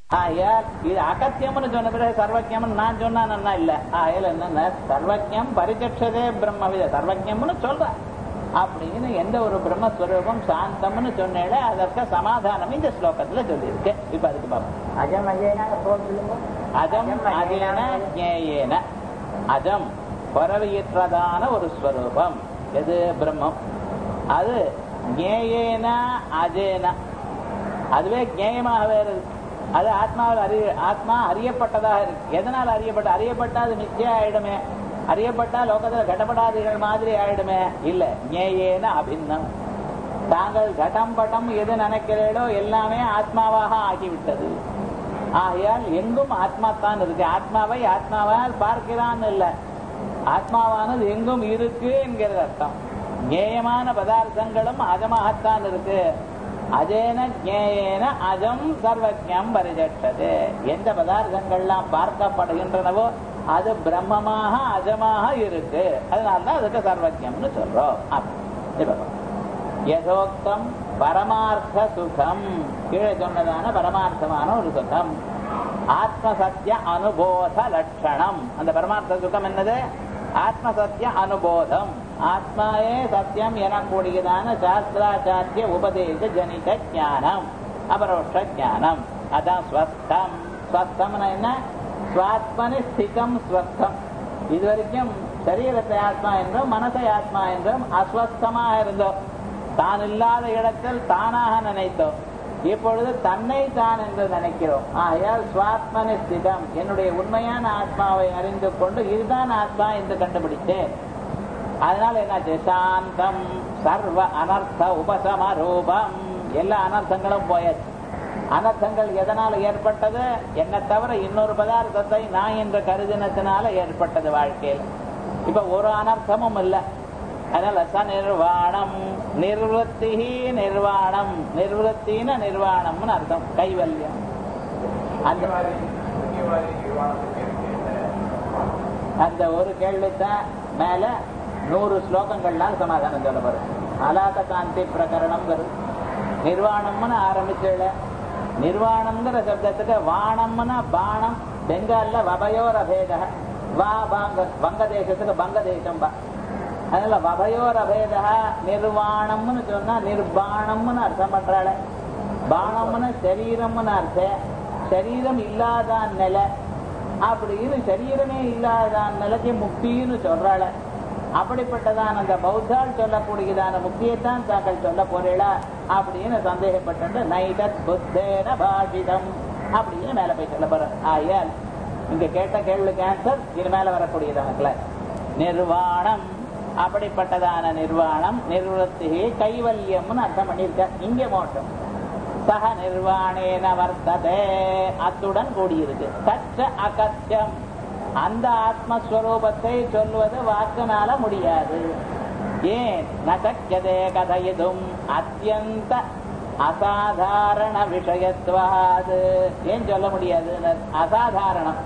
ஆகையால் இது அகத்தியம்னு சொன்ன பிறகு சர்வஜம்னு நான் சொன்னா இல்ல ஆகையால் என்ன சர்வஜம் பரிச்சதே பிரம்மவித சர்வஜம்னு சொல்ற அப்படின்னு எந்த ஒரு பிரம்மஸ்வரூபம் சாந்தம்னு சொன்னேன் அதற்கு சமாதானம் இந்த ஸ்லோகத்துல சொல்லியிருக்கு இப்ப அதுக்கு பார்ப்போம் அஜம் அஜயனா போல் சொல்லுங்க அஜம் அஜேன ஜேயேன அஜம் பரவியற்றதான ஒரு ஸ்வரூபம் எது பிரம்மம் அது ஜேயேன அஜேன அதுவே ஜேயமாகவே இருக்கு அது ஆத்மாவில் அறிய ஆத்மா அறியப்பட்டதாக இருக்கு எதனால் அறியப்பட்ட அறியப்பட்டா அது நிச்சயம் ஆயிடுமே அறியப்பட்டா லோகத்துல கடப்படாதிகள் மாதிரி ஆயிடுமே இல்ல ஜேயேன அபின்னம் தாங்கள் கடம் பட்டம் எது நினைக்கிறீர்களோ எல்லாமே ஆத்மாவாக ஆகிவிட்டது ஆகையால் எங்கும் ஆத்மா தான் இருக்கு ஆத்மாவை ஆத்மாவால் பார்க்கிறான் இல்ல ஆத்மாவானது எங்கும் இருக்கு என்கிறது அர்த்தம் ஞேயமான பதார்த்தங்களும் அஜமாகத்தான் இருக்கு அஜேன ஜேயேன அஜம் சர்வஜம் பரிஜட்டது எந்த பதார்த்தங்கள்லாம் பார்க்கப்படுகின்றனவோ அது பிரம்மமாக அஜமாக இருக்கு அதனாலதான் அதுக்கு சர்வஜம்னு சொல்றோம் அப்படி. இப்ப பாருங்க. யதோக்தம் பரமார்த்த சுகம் கீழே சொன்னதான பரமார்த்தமான ஒரு சுகம் ஆத்ம சத்திய அனுபோத லட்சணம் அந்த பரமார்த்த சுகம் என்னது ஆத்ம சத்திய அனுபோதம் ஆத்மாவே சத்தியம் எனக்கூடியதான சாஸ்திராச்சாரிய உபதேச ஜனித ஞானம் அபரோஷ ஞானம் அதான் ஸ்வஸ்தம் ஸ்வஸ்தம்னா என்ன ஸ்வாத்மனி ஸ்திதம் ஸ்வஸ்தம் இதுவரைக்கும் சரீரத்தை ஆத்மா என்றும் மனசை ஆத்மா என்றும் அஸ்வஸ்தமாக இருந்தோம் தான் இல்லாத இடத்தில் தானாக நினைத்தோம் இப்பொழுது தன்னை தான் என்று நினைக்கிறோம் ஆகையால் சுவாத்மனி ஸ்திதம் என்னுடைய உண்மையான ஆத்மாவை அறிந்து கொண்டு இதுதான் ஆத்மா என்று கண்டுபிடித்தேன் அதனால என்னாச்சு சாந்தம் சர்வ அனர்த்த உபசமரூபம் எல்லா அனர்த்தங்களும் போயாச்சு அனர்த்தங்கள் எதனால் ஏற்பட்டது என்ன தவிர இன்னொரு பதார்த்தத்தை நான் என்று கருதினத்தினால ஏற்பட்டது வாழ்க்கையில் இப்ப ஒரு அனர்த்தமும் இல்லை அதனால ச நிர்வாணம் நிர்வத்தி நிர்வாணம் நிர்வத்தின நிர்வாணம்னு அர்த்தம் கைவல்யம் அந்த அந்த ஒரு கேள்வித்தான் மேல நூறு ஸ்லோகங்கள்லாம் சமாதானம் சொல்ல வரும் அலாத காந்தி பிரகரணம் வரும் நிர்வாணம்னு ஆரம்பிச்சுல நிர்வாணம்ங்கிற சப்தத்துக்கு வானம்னா பானம் பெங்கால்ல வபயோர் அபேத வா பாங்க வங்கதேசத்துக்கு பங்கதேசம் பா அதனால வபயோர் அபேத நிர்வாணம்னு சொன்னா நிர்பாணம்னு அர்த்தம் பண்றாள் பானம்னு சரீரம்னு அர்த்தம் சரீரம் இல்லாத நிலை அப்படின்னு சரீரமே இல்லாத நிலைக்கு முக்தின்னு சொல்றாள் அப்படிப்பட்டதான் அந்த பௌத்தால் சொல்லக்கூடியதான முக்தியைத்தான் தாங்கள் சொல்ல போறீளா அப்படின்னு சந்தேகப்பட்டு நைதத் புத்தேன பாஷிதம் அப்படின்னு மேல போய் சொல்ல போற ஆயால் இங்க கேட்ட கேள்விக்கு ஆன்சர் இது மேல வரக்கூடியதான கிளாஸ் நிர்வாணம் அப்படிப்பட்டதான நிர்வாணம் நிர்வத்தி கைவல்யம்னு அர்த்தம் பண்ணியிருக்க இங்க மோட்டம் சக நிர்வாணேன வர்த்ததே அத்துடன் கூடியிருக்கு தச்ச அகத்தியம் அந்த ஆத்மஸ்வரூபத்தை சொல்வது வாக்குனால முடியாது ஏன் நசக்கியதே கதையதும் அத்தியந்த அசாதாரண விஷயத்துவாது ஏன் சொல்ல முடியாது அசாதாரணம்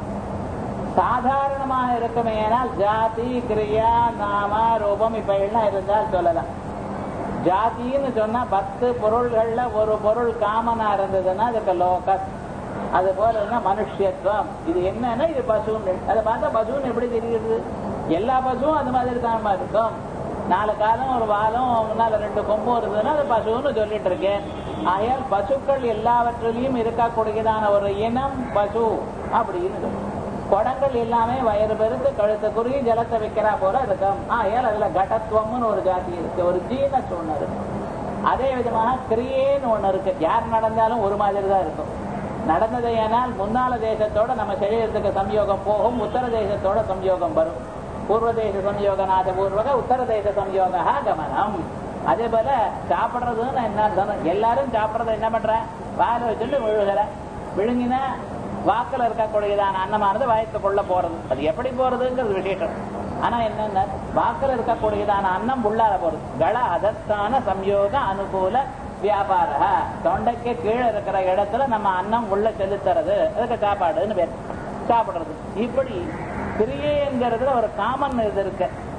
சாதாரணமாக இருக்குமே ஏனால் ஜாதி கிரியா நாம ரூபம் இப்ப எல்லாம் இருந்தால் சொல்லலாம் ஜாதின்னு சொன்னா பத்து பொருள்கள்ல ஒரு பொருள் காமனா இருந்ததுன்னா அதுக்கு லோகஸ் அது போல இருந்தா மனுஷத்துவம் இது என்னன்னா இது பசுன்னு அதை பார்த்தா பசுன்னு எப்படி தெரியுது எல்லா பசுவும் அது மாதிரி தான் இருக்கும் நாலு காலம் ஒரு வாரம் முன்னால ரெண்டு கொம்பும் இருந்ததுன்னா அது பசுன்னு சொல்லிட்டு இருக்கேன் ஆகையால் பசுக்கள் எல்லாவற்றிலையும் இருக்கக்கூடியதான ஒரு இனம் பசு அப்படின்னு சொல்லு. குடங்கள் எல்லாமே வயிறு பெருக்கு கழுத்து குறுகி ஜலத்தை வைக்கிறா போல இருக்கும் ஆகையால் அதுல கடத்துவம்னு ஒரு ஜாதி இருக்கு ஒரு ஜீனஸ் ஒண்ணு இருக்கு அதே விதமாக கிரியேன்னு ஒண்ணு இருக்கு யார் நடந்தாலும் ஒரு மாதிரி தான் இருக்கும் நடந்தது ஏனால் முன்னால தேசத்தோட நம்ம சரீரத்துக்கு சம்யோகம் போகும் உத்தர தேசத்தோட சம்யோகம் வரும் பூர்வ தேச சம்யோகநாத பூர்வக உத்தர தேச சம்யோக கமனம் அதே போல சாப்பிடுறதுன்னு என்ன அர்த்தம்? எல்லாரும் சாப்பிடுறது என்ன பண்ற வாயில வச்சுட்டு விழுகிற விழுங்கினா வாக்கில் இருக்கக்கூடியதான அன்னமானது வயத்துக்குள்ள போறது அது எப்படி போறதுங்கிறது விசேஷம் ஆனா என்னன்னா வாக்கில் இருக்கக்கூடியதான அன்னம் உள்ளார போறது கல அதற்கான சம்யோக அனுகூல வியாபார தொண்டைக்கு கீழே இருக்கிற இடத்துல நம்ம அன்னம் உள்ள செலுத்துறது அதுக்கு சாப்பாடுன்னு பேர் சாப்பிடுறது இப்படி கிரியைங்கிறதுல ஒரு காமன் இது இருக்கு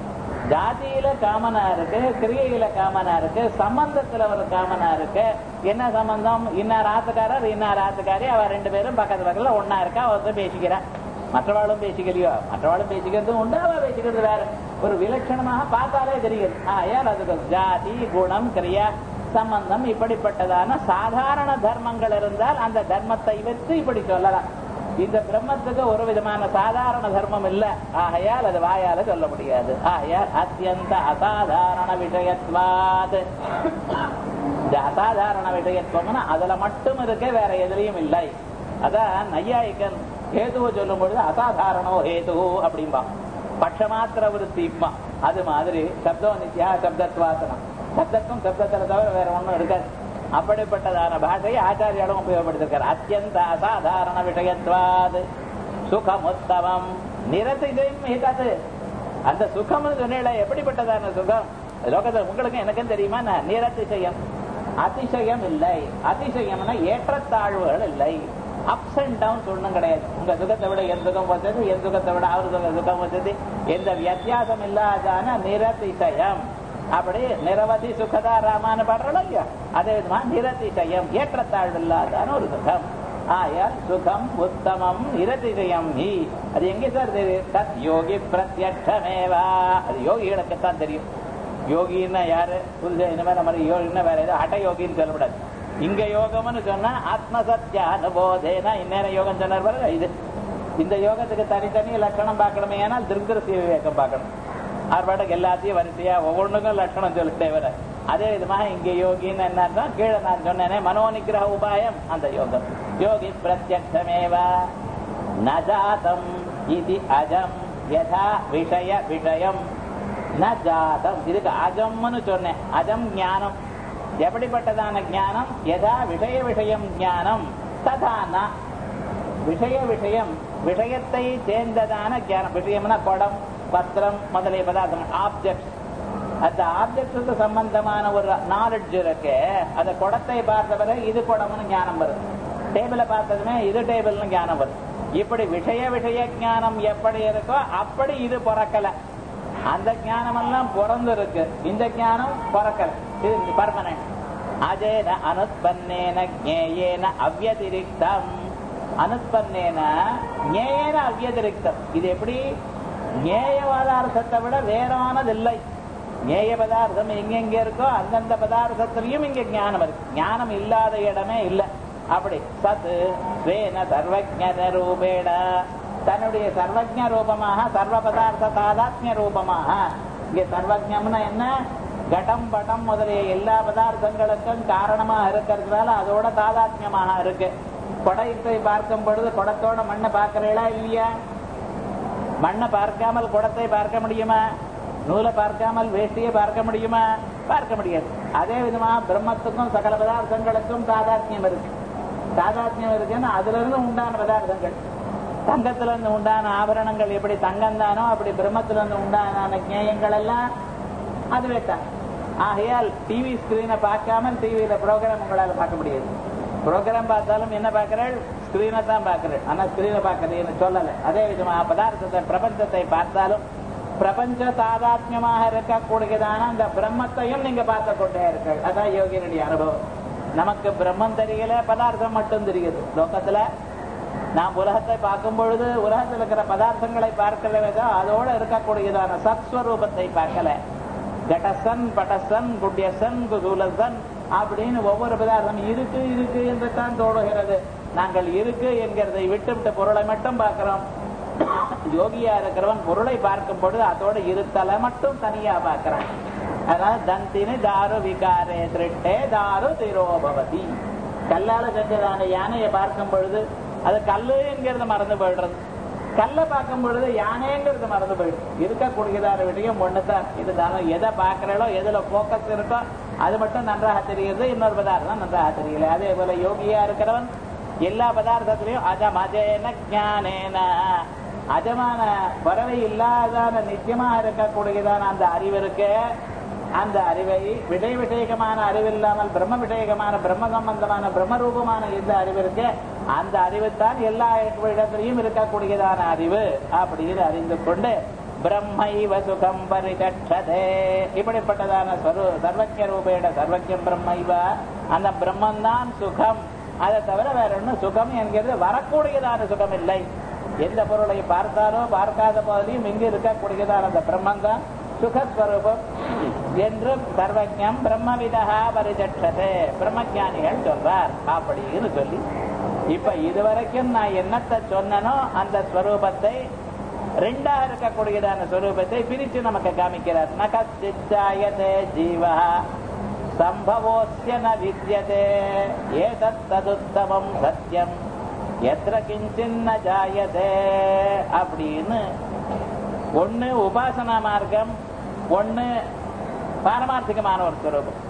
ஜாதியில காமனா இருக்கு கிரியையில காமனா இருக்கு சம்பந்தத்துல ஒரு காமனா இருக்கு என்ன சம்பந்தம் இன்னார் ஆத்துக்காரர் இன்னார் ஆத்துக்காரி அவ ரெண்டு பேரும் பக்கத்து பக்கத்துல ஒன்னா இருக்கா ஒருத்தர் பேசிக்கிறா மற்றவாளும் பேசிக்கலையோ மற்றவாளும் பேசிக்கிறது உண்டு அவ பேசிக்கிறது வேற ஒரு விலட்சணமாக பார்த்தாலே தெரியுது ஆயால் அதுக்கு ஜாதி குணம் கிரியா சம்பந்தம் இப்படிப்பட்டதான சாதாரண தர்மங்கள் இருந்தால் அந்த தர்மத்தை வைத்து இப்படி சொல்லலாம் இந்த பிரம்மத்துக்கு ஒரு விதமான சாதாரண தர்மம் இல்ல ஆகையால் அது வாயால சொல்ல முடியாது ஆகையால் அத்தியந்த அசாதாரண விஷயத்வாது இந்த அசாதாரண விஷயத்துவம்னா அதுல மட்டும் இருக்க வேற எதுலயும் இல்லை அதான் நையாயிக்கன் ஹேதுவை சொல்லும் பொழுது அசாதாரணோ ஹேது அப்படிம்பா பட்சமாத்திர விருத்திப்பா அது மாதிரி சப்தம் நித்யா சப்தத்வாசனம் சப்தத்துவம் சப்தத்துல தவிர வேற ஒண்ணும் இருக்காது அப்படிப்பட்டதான பாஷையை ஆச்சாரியாலும் உபயோகப்படுத்திருக்கார் அத்தியந்த அசாதாரண விஷயத்வாது சுகமுத்தமம் நிரதிசயம் ஏதாது அந்த சுகம்னு சொன்னீங்களே எப்படிப்பட்டதான சுகம் லோகத்துல உங்களுக்கு எனக்கும் தெரியுமா நான் நிரதிசயம் அதிசயம் இல்லை அதிசயம்னா ஏற்றத்தாழ்வுகள் இல்லை அப்ஸ் அண்ட் டவுன்ஸ் ஒண்ணும் கிடையாது உங்க சுகத்தை விட என் சுகம் வச்சது என் சுகத்தை விட அவர் சுக சுகம் வச்சது எந்த வித்தியாசம் இல்லாதான நிரதிசயம் அப்படி நிரவதி சுகதா ராமான்னு பாடுறோம் இல்லையா அதே விதமா நிரதிசயம் ஏற்றத்தாழ்வு இல்லாதான ஒரு சுகம் ஆயால் சுகம் உத்தமம் நிரதிசயம் ஹி அது எங்க சார் தெரியும் தத் யோகி பிரத்யட்சமேவா அது யோகிகளுக்குத்தான் தெரியும் யோகின்னா யாரு புரிஞ்ச இனிமே நம்ம யோகின்னா வேற ஏதோ அட்ட யோகின்னு சொல்லக்கூடாது இங்க யோகம்னு சொன்னா ஆத்ம சத்ய அனுபோதேனா இந்நேரம் யோகம் சொன்னார் பாருங்க இது இந்த யோகத்துக்கு தனித்தனி லட்சணம் பார்க்கணுமே ஏன்னா திருக்கிருத்திய விவேகம் பார்க்கணும் ஆர்ப்பாட்டுக்கு எல்லாத்தையும் வரிசையா ஒவ்வொன்றுக்கும் லட்சணம் சொல்லிட்டே வர அதே விதமாக இங்க யோகின்னு என்னன்னா கீழே நான் சொன்னேனே மனோநிகிரக உபாயம் அந்த யோகம் யோகி பிரத்யக்ஷமேவ நஜாதம் இது அஜம் யதா விஷய விஷயம் ந ஜாதம் இதுக்கு அஜம்னு சொன்னேன் அஜம் ஞானம் எப்படிப்பட்டதான ஞானம் எதா விஷய விஷயம் ஞானம் ததா ந விஷய விஷயம் விஷயத்தை சேர்ந்ததான ஞானம் விஷயம்னா குடம் பத்திரம் முதலிய பதார்த்தம் ஆப்ஜெக்ட் அந்த ஆப்ஜெக்டுக்கு சம்பந்தமான ஒரு நாலெட்ஜ் இருக்கு அந்த குடத்தை பார்த்த பிறகு இது குடம்னு ஞானம் வரும் டேபிள பார்த்ததுமே இது டேபிள்னு ஞானம் வரும் இப்படி விஷய விஷய ஞானம் எப்படி இருக்கோ அப்படி இது பிறக்கல அந்த ஞானம் எல்லாம் பிறந்து இருக்கு இந்த ஞானம் பிறக்கல இது பர்மனன்ட் அஜேன அனுத்பன்னேன ஜேயேன அவ்யதிரிக்தம் அனுத்பன்னேன ஞேயேன அவ்யதிரிக்தம் இது எப்படி ஞேய பதார்த்தத்தை விட வேறானதில்லை ஞேய பதார்த்தம் எங்கெங்க இருக்கோ அந்தந்த பதார்த்தத்திலையும் இங்க ஞானம் இருக்கு ஞானம் இல்லாத இடமே இல்லை அப்படி சத் ஸ்வேன சர்வஜன ரூபேட தன்னுடைய சர்வஜ ரூபமாக சர்வ பதார்த்த தாதாத்மிய ரூபமாக இங்க சர்வஜம்னா என்ன கடம் படம் முதலிய எல்லா பதார்த்தங்களுக்கும் காரணமாக இருக்கிறதுனால அதோட தாதாத்மியமாக இருக்கு குடத்தை பார்க்கும் பொழுது குடத்தோட மண்ணை பார்க்கிறீங்களா இல்லையா மண்ணை பார்க்காமல் குடத்தை பார்க்க முடியுமா நூலை பார்க்காமல் வேஷ்டியை பார்க்க முடியுமா பார்க்க முடியாது அதே விதமா பிரம்மத்துக்கும் சகல பதார்த்தங்களுக்கும் தாதாத்மியம் இருக்கு தாதாத்மியம் இருக்குன்னா அதுல இருந்து உண்டான பதார்த்தங்கள் தங்கத்துல இருந்து உண்டான ஆபரணங்கள் எப்படி தங்கம் தானோ அப்படி பிரம்மத்துல இருந்து உண்டான ஞேயங்கள் எல்லாம் அதுவே தான் ஆகையால் டிவி ஸ்கிரீனை பார்க்காமல் டிவியில ப்ரோக்ராம் உங்களால பார்க்க முடியாது ப்ரோக்ராம் பார்த்தாலும் என்ன பார்க்கிறேன் ஸ்கிரீனை தான் பார்க்கிறேன் ஆனா ஸ்கிரீனை பார்க்கறதுன்னு சொல்லலை அதே விதமா பதார்த்தத்தை பிரபஞ்சத்தை பார்த்தாலும் பிரபஞ்ச தாதாத்மியமாக இருக்கக்கூடியதான அந்த பிரம்மத்தையும் நீங்க பார்த்து கொண்டே இருக்கீர்கள் அதான் யோகியனுடைய அனுபவம் நமக்கு பிரம்மம் தெரியல பதார்த்தம் மட்டும் தெரியுது லோகத்துல நாம் உலகத்தை பார்க்கும் பொழுது உலகத்தில் இருக்கிற பதார்த்தங்களை பார்க்கலவே தான் அதோட இருக்கக்கூடியதான சத்ஸ்வரூபத்தை பார்க்கல கடசன் படசன் குட்டியசன் குதூலசன் அப்படின்னு ஒவ்வொரு பதார்த்தம் இருக்கு இருக்கு என்று தான் தோணுகிறது நாங்கள் இருக்கு என்கிறதை விட்டுவிட்ட பொருளை மட்டும் பார்க்கிறோம் யோகியா இருக்கிறவன் பொருளை பார்க்கும் பொழுது அதோட இருத்தலை மட்டும் தனியா பார்க்கிறான் அதனால தந்தினி தாரு விகாரே திருட்டே தாரு திரோபவதி கல்லால செஞ்சதான யானையை பார்க்கும் பொழுது அது கல்லு என்கிறது மறந்து போயிடுறது கல்லை பார்க்கும் பொழுது யானைங்கிறது மறந்து போயிடும் இருக்கக்கூடியதான விஷயம் ஒண்ணுதான் இருந்தாலும் எதை பார்க்கிறளோ எதுல போக்கஸ் இருக்கோ அது மட்டும் நன்றாக தெரிகிறது இன்னொரு பதார்த்தம் நன்றாக தெரியல அதே போல யோகியா இருக்கிறவன் எல்லா பதார்த்தத்திலையும் அஜம் அஜேன ஜானேன அஜமான பறவை இல்லாதான நித்தியமா இருக்கக்கூடியதான அந்த அறிவு இருக்கு அந்த அறிவை விடய விஷயகமான அறிவு இல்லாமல் பிரம்ம விஷயகமான பிரம்ம சம்பந்தமான பிரம்ம ரூபமான இந்த அறிவு இருக்கு அந்த அறிவுத்தான் எல்லா இடத்திலையும் இருக்கக்கூடியதான அறிவு அப்படின்னு அறிந்து கொண்டு பிரம்மைவ சுகம் பரிதட்சதே இப்படிப்பட்டதான சர்வ சர்வஜ ரூபேட சர்வஜம் பிரம்மைவ அந்த பிரம்மந்தான் சுகம் அதை தவிர வேற ஒன்றும் சுகம் என்கிறது வரக்கூடியதான சுகம் இல்லை எந்த பொருளை பார்த்தாலோ பார்க்காத போதிலையும் இங்கு இருக்கக்கூடியதான அந்த பிரம்மந்தான் சுகஸ்வரூபம் என்று சர்வஜம் பிரம்மவிதா பரிதட்சதே பிரம்மஜானிகள் சொல்றார் அப்படின்னு சொல்லி இப்ப இதுவரைக்கும் நான் என்னத்தை சொன்னனோ அந்த ஸ்வரூபத்தை ரெண்டா இருக்கக்கூடியதான ஸ்வரூபத்தை பிரிச்சு நமக்கு காமிக்கிறார் நகசித்தாயதே ஜீவா சம்பவோஸ்ய ந வித்யதே ஏதத் ததுத்தமம் சத்தியம் எத்திர கிஞ்சின்ன ஜாயதே அப்படின்னு ஒண்ணு உபாசனா மார்க்கம் ஒண்ணு பாரமார்த்திகமான ஒரு ஸ்வரூபம்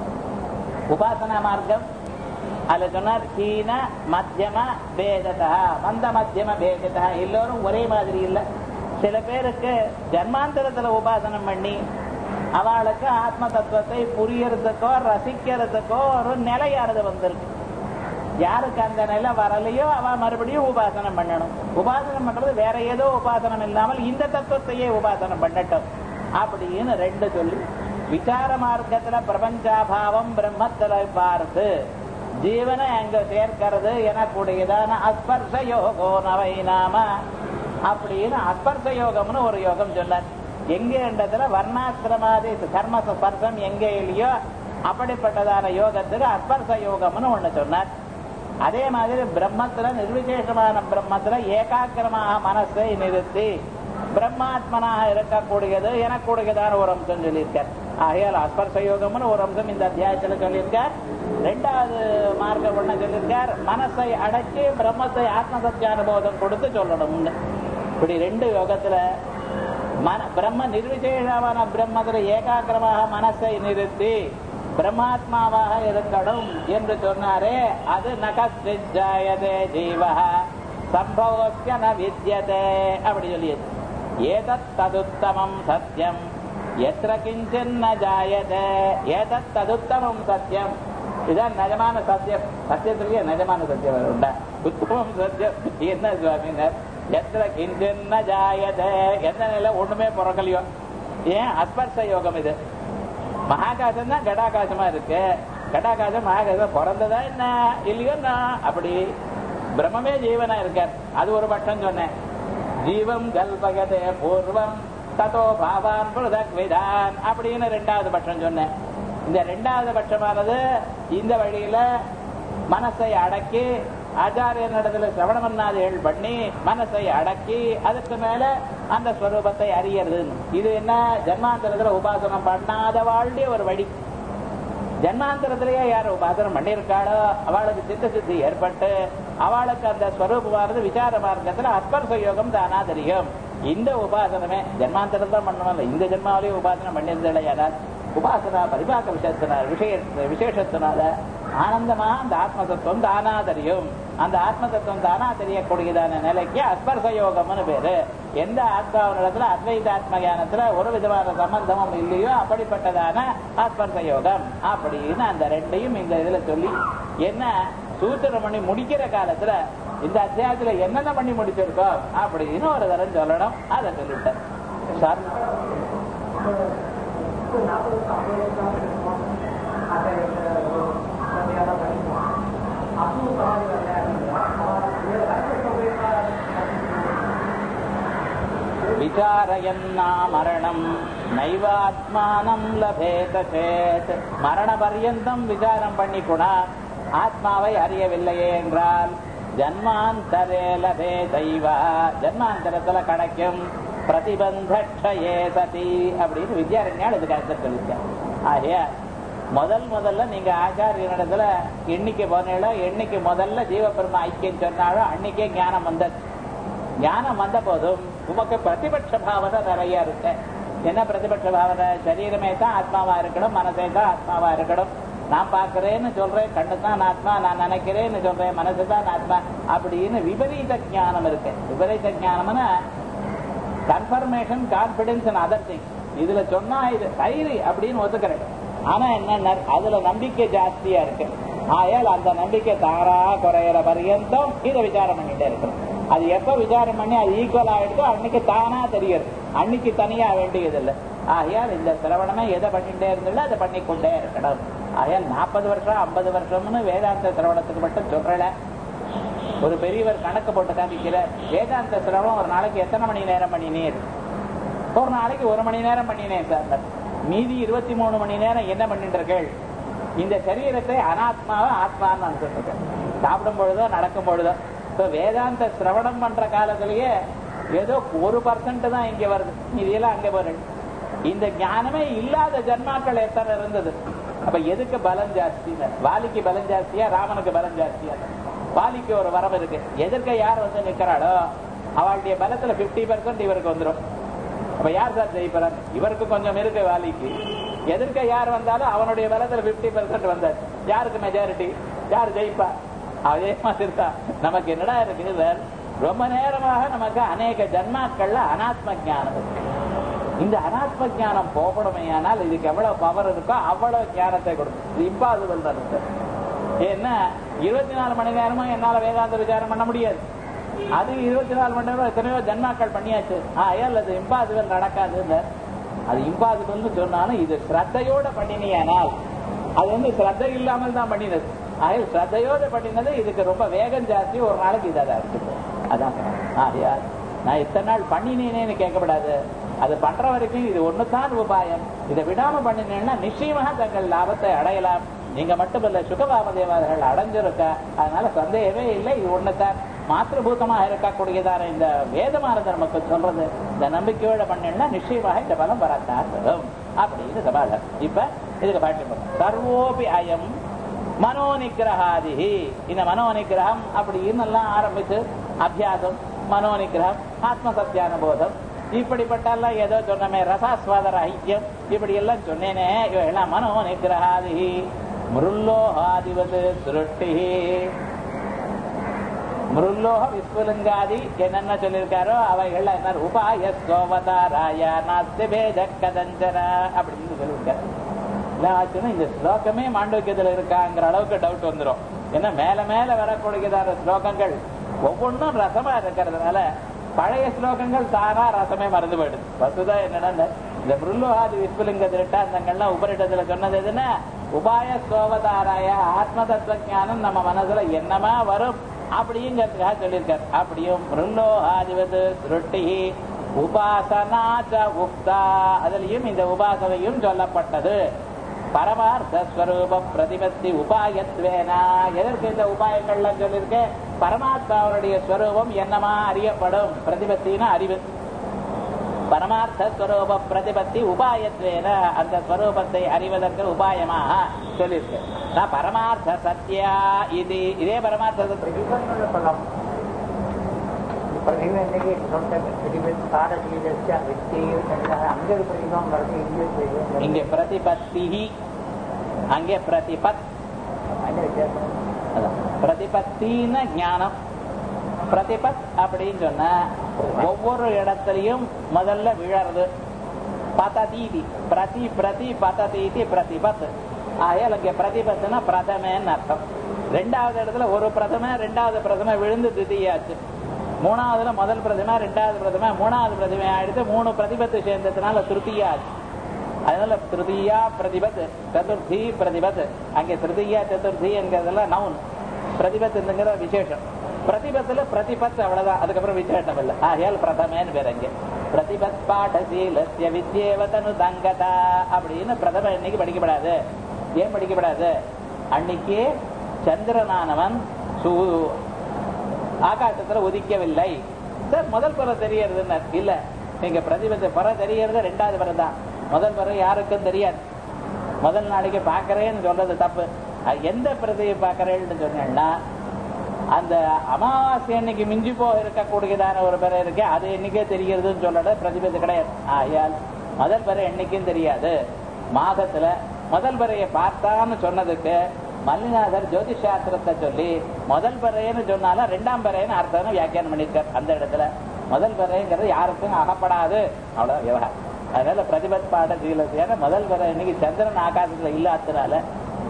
உபாசனா மார்க்கம் அதுல சொன்னார் ஹீன மத்தியம பேததா மந்த மத்தியம பேததா எல்லோரும் ஒரே மாதிரி இல்ல சில பேருக்கு ஜன்மாந்தரத்துல உபாசனம் பண்ணி அவளுக்கு ஆத்ம தத்துவத்தை புரியறதுக்கோ ரசிக்கிறதுக்கோ ஒரு நிலையானது வந்திருக்கு யாருக்கு அந்த நிலை வரலையோ அவ மறுபடியும் உபாசனம் பண்ணணும் உபாசனம் பண்றது வேற ஏதோ உபாசனம் இல்லாமல் இந்த தத்துவத்தையே உபாசனம் பண்ணட்டும் அப்படின்னு ரெண்டு சொல்லி விசார மார்க்கத்துல பிரபஞ்சாபாவம் பிரம்மத்துல பார்த்து ஜீவனை அங்க சேர்க்கிறது எனக்கூடியதான அஸ்பர்ஷ யோகோ நவை நாம அப்படின்னு அஸ்பர்ஷ யோகம்னு ஒரு யோகம் சொன்னார் எங்க இடத்துல வர்ணாசிரமாதி கர்ம ஸ்பர்சம் எங்க இல்லையோ அப்படிப்பட்டதான யோகத்துக்கு அஸ்பர்ஷ யோகம்னு ஒண்ணு சொன்னார் அதே மாதிரி பிரம்மத்துல நிர்விசேஷமான பிரம்மத்துல ஏகாக்கிரமாக மனசை நிறுத்தி பிரம்மாத்மனாக இருக்கக்கூடியது எனக்கூடியதான ஒரு அம்சம் சொல்லியிருக்கார் ஆகையால் அஸ்பர்ஷ யோகம்னு ஒரு அம்சம் இந்த அத்தியாயத்துல சொல்லியிருக்கார் ரெண்டாவது மார்க்கம் ஒண்ணு சொல்லியிருக்கார் மனசை அடக்கி பிரம்மத்தை ஆத்ம சத்தியானுபோதம் கொடுத்து சொல்லணும்னு இப்படி ரெண்டு யோகத்துல மன பிரம்ம நிர்விசேஷமான பிரம்மத்துல ஏகாக்கிரமாக மனசை நிறுத்தி பிரம்மாத்மாவாக இருக்கணும் என்று சொன்னாரே அது நகஸ்விஜாயதே ஜீவ சம்பவஸ்ய ந வித்யதே அப்படி சொல்லியது ஏதத் ததுத்தமம் சத்தியம் எத்திர கிஞ்சின் ந ஜாயதே ஏதத் ததுத்தமம் சத்தியம் இதான் நிஜமான சத்தியம் சத்தியத்திலேயே நிஜமான சத்தியம் உண்டா உத்தமம் சத்தியம் என்ன சுவாமினர் எத்திர கிஞ்சின் ந ஜாயதே எந்த நிலை ஒண்ணுமே பிறக்கலையோ ஏன் அஸ்பர்ஷ யோகம் இது மகாகாசம் தான் கடாகாசமா இருக்கு கடாகாசம் மகாகாசம் பிறந்ததா என்ன இல்லையோ அப்படி பிரம்மமே ஜீவனா இருக்கார் அது ஒரு பட்சம் சொன்னேன் ஜீவம் கல்பகதே பூர்வம் ததோ பாவான் புருதக் விதான் அப்படின்னு ரெண்டாவது பட்சம் சொன்னேன் இந்த ரெண்டாவது பட்சமானது இந்த வழியில மனசை அடக்கி ஆச்சாரியனிடத்துல சிரவணமன்னாதிகள் பண்ணி மனசை அடக்கி அதுக்கு மேல அந்த ஸ்வரூபத்தை அறியறது இது என்ன ஜன்மாந்தரத்துல உபாசனம் பண்ணாத வாழ்டைய ஒரு வழி ஜன்மாந்தரத்திலேயே யார் உபாசனம் பண்ணியிருக்காளோ அவளுக்கு சித்த சித்தி ஏற்பட்டு அவளுக்கு அந்த ஸ்வரூபமானது விசார மார்க்கத்துல அஸ்பர்ச யோகம் தானா தெரியும் இந்த உபாசனமே ஜன்மாந்தரம் தான் பண்ணணும் இந்த ஜென்மாவிலேயே உபாசனம் பண்ணியிருந்தேன் யாரால் உபாசனா பரிபாக்க விஷயத்தினால விஷய விசேஷத்தினால ஆனந்தமா அந்த ஆத்ம தத்துவம் தானா தெரியும் அந்த ஆத்ம தத்துவம் தானா தெரியக்கூடியதான நிலைக்கு அஸ்பர்ச யோகம்னு பேரு எந்த ஆத்மாவினிடத்துல அத்வைத ஆத்ம ஞானத்துல ஒரு விதமான சம்பந்தமும் இல்லையோ அப்படிப்பட்டதான அஸ்பர்ச யோகம் அப்படின்னு அந்த ரெண்டையும் இந்த இதுல சொல்லி என்ன சூத்திரம் பண்ணி முடிக்கிற காலத்துல இந்த அத்தியாயத்துல என்னென்ன பண்ணி முடிச்சிருக்கோம் அப்படின்னு ஒரு தரம் சொல்லணும் அதை சொல்லிட்டேன் சார் விசாரயன்னா மரணம் நைவாத்மானம் லபேத சேத் மரண பர்யந்தம் விசாரம் பண்ணி கூட ஆத்மாவை அறியவில்லையே என்றால் ஜன்மாந்தரே லபே தெய்வா ஜன்மாந்தரத்துல கிடைக்கும் பிரதிபந்தே சதி அப்படின்னு வித்யாரண்யால் இதுக்கு அர்த்தம் சொல்லிருக்கேன் ஆகிய முதல் முதல்ல நீங்க ஆச்சாரியனிடத்துல எண்ணிக்கை போனீங்களோ எண்ணிக்கை முதல்ல ஜீவபெருமா ஐக்கியம் சொன்னாலும் அன்னைக்கே ஞானம் வந்தது ஞானம் வந்த போதும் உமக்கு பிரதிபட்ச பாவனை நிறைய இருக்கு என்ன பிரதிபட்ச பாவனை சரீரமே தான் ஆத்மாவா இருக்கணும் மனசே தான் ஆத்மாவா இருக்கணும் நான் பார்க்கிறேன்னு சொல்றேன் கண்ணு தான் ஆத்மா நான் நினைக்கிறேன்னு சொல்றேன் மனசு தான் ஆத்மா அப்படின்னு விபரீத ஞானம் இருக்கு விபரீத ஞானம்னா confirmation confidence and other thing இதுல சொன்னா இது தைரி அப்படின்னு ஒத்துக்கிறேன் ஆனா என்ன அதுல நம்பிக்கை ஜாஸ்தியா இருக்கு ஆயால் அந்த நம்பிக்கை தாரா குறையிற பரியந்தம் இதை விசாரம் பண்ணிட்டே இருக்கணும் அது எப்ப விசாரம் பண்ணி அது ஈக்குவல் ஆயிடுதோ அன்னைக்கு தானா தெரியுது அன்னைக்கு தனியா வேண்டியதில்லை ஆகையால் இந்த சிரவணமே எதை பண்ணிட்டே இருந்தோ அதை பண்ணிக்கொண்டே இருக்கணும் ஆகையால் நாற்பது வருஷம் ஐம்பது வருஷம்னு வேதாந்த சிரவணத்துக்கு மட்டும் சொல்றல ஒரு பெரியவர் கணக்கு போட்டு காமிக்கிற வேதாந்த சிரவணம் ஒரு நாளைக்கு எத்தனை மணி நேரம் பண்ணினீர் ஒரு நாளைக்கு ஒரு மணி நேரம் பண்ணினேன் சார் மீதி இருபத்தி மூணு மணி நேரம் என்ன பண்ணிட்டு இந்த சரீரத்தை அனாத்மாவை ஆத்மான்னு நான் சொல்லிருக்கேன் சாப்பிடும் பொழுதோ நடக்கும் பொழுதோ இப்போ வேதாந்த சிரவணம் பண்ற காலத்திலேயே ஏதோ ஒரு பர்சன்ட் தான் இங்க வருது இதெல்லாம் அங்க வருது இந்த ஞானமே இல்லாத ஜன்மாக்கள் எத்தனை இருந்தது அப்ப எதுக்கு பலம் ஜாஸ்தி வாலிக்கு பலம் ஜாஸ்தியா ராமனுக்கு பலம் ஜாஸ்தியா வாலிக்கு ஒரு வரவு இருக்கு எதிர்க்க யார் வந்து நிக்கிறாளோ அவளுடைய பலத்துல பிப்டி பர்சன்ட் இவருக்கு வந்துடும் அப்ப யார் சார் ஜெயிப்பார் இவருக்கு கொஞ்சம் இருக்கு வாலிக்கு எதிர்க்க யார் வந்தாலும் அவனுடைய பலத்துல பிப்டி பர்சன்ட் வந்தார் யாருக்கு மெஜாரிட்டி யார் ஜெயிப்பா அதே மாதிரி தான் நமக்கு என்னடா இருக்கு சார் ரொம்ப நேரமாக நமக்கு அநேக ஜன்மாக்கள்ல அனாத்ம ஞானம் இருக்கு. இந்த அனாத்ம ஞானம் போகணுமே ஆனால் இதுக்கு எவ்வளவு பவர் இருக்கோ அவ்வளவு ஞானத்தை கொடுக்கும் இது இம்பாசிபிள் தான் சார் ஏன்னா இருபத்தி நாலு மணி நேரமும் என்னால வேதாந்த விசாரம் பண்ண முடியாது அது இருபத்தி நாலு மணி நேரம் எத்தனையோ ஜன்மாக்கள் பண்ணியாச்சு ஆயால் அது இம்பாசிபிள் நடக்காது அது இம்பாசிபிள்னு சொன்னாலும் இது ஸ்ரத்தையோட பண்ணினியானால் அது வந்து ஸ்ரத்தை இல்லாமல் தான் பண்ணினது ஆகையால் ஸ்ரத்தையோட பண்ணினது இதுக்கு ரொம்ப வேகம் ஜாஸ்தி ஒரு நாளைக்கு இதாக இருக்குது அதான் ஆகையால் நான் இத்தனை நாள் பண்ணினேனேன்னு கேட்கக்கூடாது அது பண்ற வரைக்கும் இது ஒண்ணுதான் உபாயம் இதை விடாம பண்ணினேன்னா நிச்சயமாக தங்கள் லாபத்தை அடையலாம் நீங்க மட்டுமல்ல சுகபாமதேவாதர்கள் அடைஞ்சிருக்க அதனால சந்தேகமே இல்லை இது ஒண்ணுதான் மாத்திருபூதமாக இருக்கக்கூடியதான இந்த வேதமானது நமக்கு சொல்றது இந்த நம்பிக்கையோட பண்ணா நிச்சயமாக இந்த பலம் வரத்தான் வரும் அப்படின்னு சமாதானம் இப்ப இதுக்கு பாட்டு சர்வோபி அயம் மனோ நிகிரகாதி இந்த மனோ நிகிரகம் அப்படின்னு எல்லாம் ஆரம்பிச்சு அபியாசம் மனோ நிகிரகம் ஆத்ம சத்தியானுபோதம் இப்படிப்பட்டெல்லாம் ஏதோ சொன்னமே ரசாஸ்வாத ராஹித்யம் இப்படி எல்லாம் சொன்னேனே இவையெல்லாம் மனோ நிகிரகாதி மிருல்லோகாதிவது சுருட்டி மிருல்லோக விஸ்வலிங்காதி என்னென்ன சொல்லியிருக்காரோ அவைகள் என்ன உபாய சோவதாராய நாஸ்தி பேத கதஞ்சன அப்படின்னு சொல்லியிருக்காரு ஆச்சுன்னா இந்த ஸ்லோகமே மாண்டவியத்துல இருக்காங்கிற அளவுக்கு டவுட் வந்துடும் ஏன்னா மேல மேல வரக்கூடியதான ஸ்லோகங்கள் ஒவ்வொன்றும் ரசமா இருக்கிறதுனால பழைய ஸ்லோகங்கள் தானா ரசமே மறந்து போயிடுது வசுதா என்னன்னா இந்த மிருல்லோகாதி விஸ்வலிங்க திருட்டாந்தங்கள்லாம் உபரிடத்துல சொன்னது எதுன்னா உபாய சோவதாராய ஆத்ம தத்துவ ஞானம் நம்ம மனசுல என்னமா வரும் அப்படிங்கிறதுக்காக சொல்லியிருக்காரு அப்படியும் மிருல்லோகாதிவது திருட்டி உபாசனாச்ச உக்தா அதுலயும் இந்த உபாசனையும் சொல்லப்பட்டது பரமார்த்த ஸ்வரூப பிரதிபத்தி உபாயத்வேனா எதற்கு இந்த உபாயங்கள்லாம் சொல்லியிருக்கேன் பரமாத்மாவுடைய ஸ்வரூபம் என்னமா அறியப்படும் பிரதிபத்தினா அறிவு பரமார்த்த ஸ்வரூப பிரதிபத்தி உபாயத்வேன அந்த ஸ்வரூபத்தை அறிவதற்கு உபாயமாக சொல்லியிருக்கு நான் பரமார்த்த சத்யா இது இதே பரமார்த்த சத்யா பிரதிபந்தனை சொல்லலாம் பிரதிபம் என்னைக்கு சொல்லிட்டேன் பிரதிபத் பாரதீதஸ்ய வித்தியும் அங்க ஒரு பிரதிபம் வருது இங்கே பிரதிபம் இங்க பிரதிபத்தி அங்கே பிரதிபத் அந்த வித்தியாசம் அதான். பிரதிபத்தின்னு ஞானம் பிரதிபத் அப்படின்னு சொன்னா ஒவ்வொரு இடத்துலயும் முதல்ல விழறது பததீதி பிரதி பிரதி பததீதி பிரதிபத் ஆகையால் இங்க பிரதிபத்துனா பிரதமன்னு அர்த்தம் ரெண்டாவது இடத்துல ஒரு பிரதம ரெண்டாவது பிரதம விழுந்து திதியாச்சு மூணாவதுல முதல் பிரதம ரெண்டாவது பிரதம மூணாவது பிரதம ஆயிடுத்து மூணு பிரதிபத்து சேர்ந்ததுனால திருத்தியா ஆச்சு அதனால திருதியா பிரதிபத் சதுர்த்தி பிரதிபத் அங்கே திருதியா சதுர்த்தி என்கிறதெல்லாம் நவுன் பிரதிபத்துங்கிற விசேஷம் பிரதிபத்துல பிரதிபத் அவ்வளவுதான் அதுக்கப்புறம் விசேஷம் இல்லை ஆகையால் பிரதமேன்னு பேர் அங்கே பிரதிபத் பாடசீலஸ்ய வித்யேவதனு தங்கதா அப்படின்னு பிரதம இன்னைக்கு படிக்கப்படாது ஏன் படிக்கப்படாது அன்னைக்கு சந்திரனானவன் சு- ஆகாசத்துல உதிக்கவில்லை சார் முதல் பறை தெரியறதுன்னு இல்ல நீங்க பிரதிபத்தை பறை தெரியறது ரெண்டாவது பறை தான் முதல் பறை யாருக்கும் தெரியாது முதல் நாளைக்கு பாக்குறேன்னு சொல்றது தப்பு அது எந்த பிரதியை பாக்குறேன்னு சொன்னேன்னா அந்த அமாவாசை அன்னைக்கு மிஞ்சி போக இருக்கக்கூடியதான ஒரு பிறை இருக்கு அது என்னைக்கே தெரிகிறதுன்னு சொல்லட பிரதிபத்து கிடையாது ஆயால் முதல் பிறை என்னைக்கும் தெரியாது மாதத்துல முதல் பிறையை பார்த்தான்னு சொன்னதுக்கு மல்லிநாதர் ஜோதிஷ் சாஸ்திரத்தை சொல்லி முதல் பிறைன்னு சொன்னாலும் ரெண்டாம் பிறைன்னு அர்த்தம்னு வியாக்கியானம் பண்ணியிருக்கார் அந்த இடத்துல முதல் பிறைங்கிறது யாருக்கும் அகப்படாது அவ்வளவு விவகாரம் அதனால பிரதிபத் பாட ஜீலசியான முதல் பிறை இன்னைக்கு சந்திரன் ஆகாசத்துல இல்லாததுனால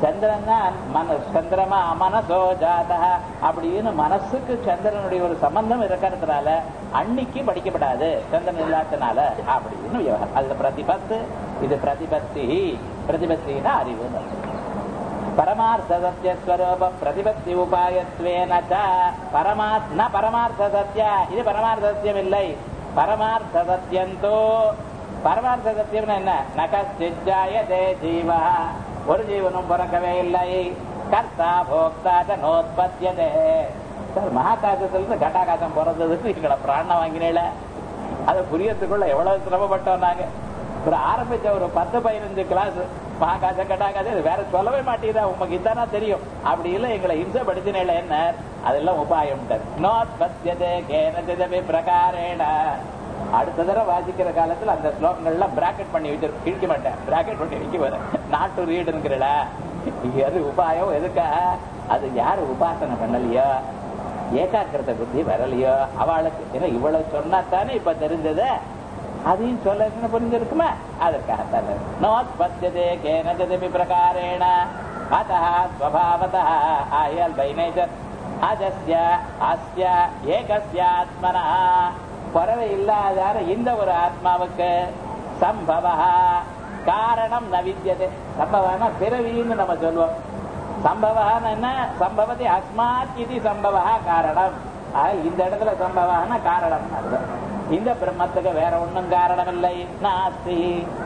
சந்திரன் தான் மன சந்திரமா மனசோ ஜாதா அப்படின்னு மனசுக்கு சந்திரனுடைய ஒரு சம்பந்தம் இருக்கிறதுனால அன்னைக்கு படிக்கப்படாது சந்திரன் இல்லாதனால அப்படின்னு விவகாரம் அதுல பிரதிபத்து இது பிரதிபத்தி பிரதிபத்தினா அறிவுன்னு அர்த்தம். பரமார்த்த சத்திய ஸ்வரூப பிரதிபத்தி உபாயத்வேன ச பரமாத் ந பரமார்த்த சத்திய இது பரமார்த்த சத்தியம் இல்லை பரமார்த்த சத்தியந்தோ பரமார்த்த சத்தியம்னு என்ன நகச்சிஜாயதே ஜீவா ஒரு ஜீவனும் பிறக்கவே இல்லை கர்த்தா போக்தா ச நோத்பத்தியதே சார் மகாகாசத்துல கட்டாகாசம் பிறந்ததுக்கு எங்களை பிராணம் வாங்கினேல அதை புரியறதுக்குள்ள எவ்வளவு சிரமப்பட்டோம் நாங்க ஒரு ஆரம்பிச்ச ஒரு பத்து பதினஞ்சு கிளாஸ் மகாகாசம் கட்டாகாசம் இது வேற சொல்லவே மாட்டேங்குதா உமக்கு இதானா தெரியும் அப்படி இல்ல எங்களை இம்சப்படுத்தினேல என்ன அதெல்லாம் உபாயம் நோத்பத்தியதே கேனஜதபி பிரகாரேண அடுத்த தடவை வாசிக்கிற காலத்துல அந்த ஸ்லோகங்கள்லாம் பிராக்கெட் பண்ணி வச்சிரு கிழிக்க மாட்டேன் பிராக்கெட் பண்ணி வைக்க வரேன் நாட்டு ரீடுங்கிறல எது உபாயம் எதுக்கா அது யாரு உபாசனை பண்ணலையோ ஏகாக்கிரத புத்தி வரலையோ அவளுக்கு ஏன்னா இவ்வளவு சொன்னா தானே இப்ப தெரிஞ்சது அதையும் சொல்ல புரிஞ்சிருக்குமா அதற்காகத்தான் நோத்பத்தியதே கேனஜதபி பிரகாரேண அத்தः ஸ்வபாவதः ஆயல் பை நேச்சர் அஜஸ்ய அஸ்ய ஏகஸ்யாத்மனா பறவை இல்லாதார இந்த ஒரு ஆத்மாவுக்கு சம்பவ காரணம் நவித்தியது சம்பவம்னா பிறவின்னு நம்ம சொல்லுவோம் சம்பவம் என்ன சம்பவத்தை அஸ்மாத் இது சம்பவ காரணம் ஆக இந்த இடத்துல சம்பவம்னா காரணம் அர்த்தம் இந்த பிரம்மத்துக்கு வேற ஒண்ணும் காரணம் இல்லை நாஸ்தி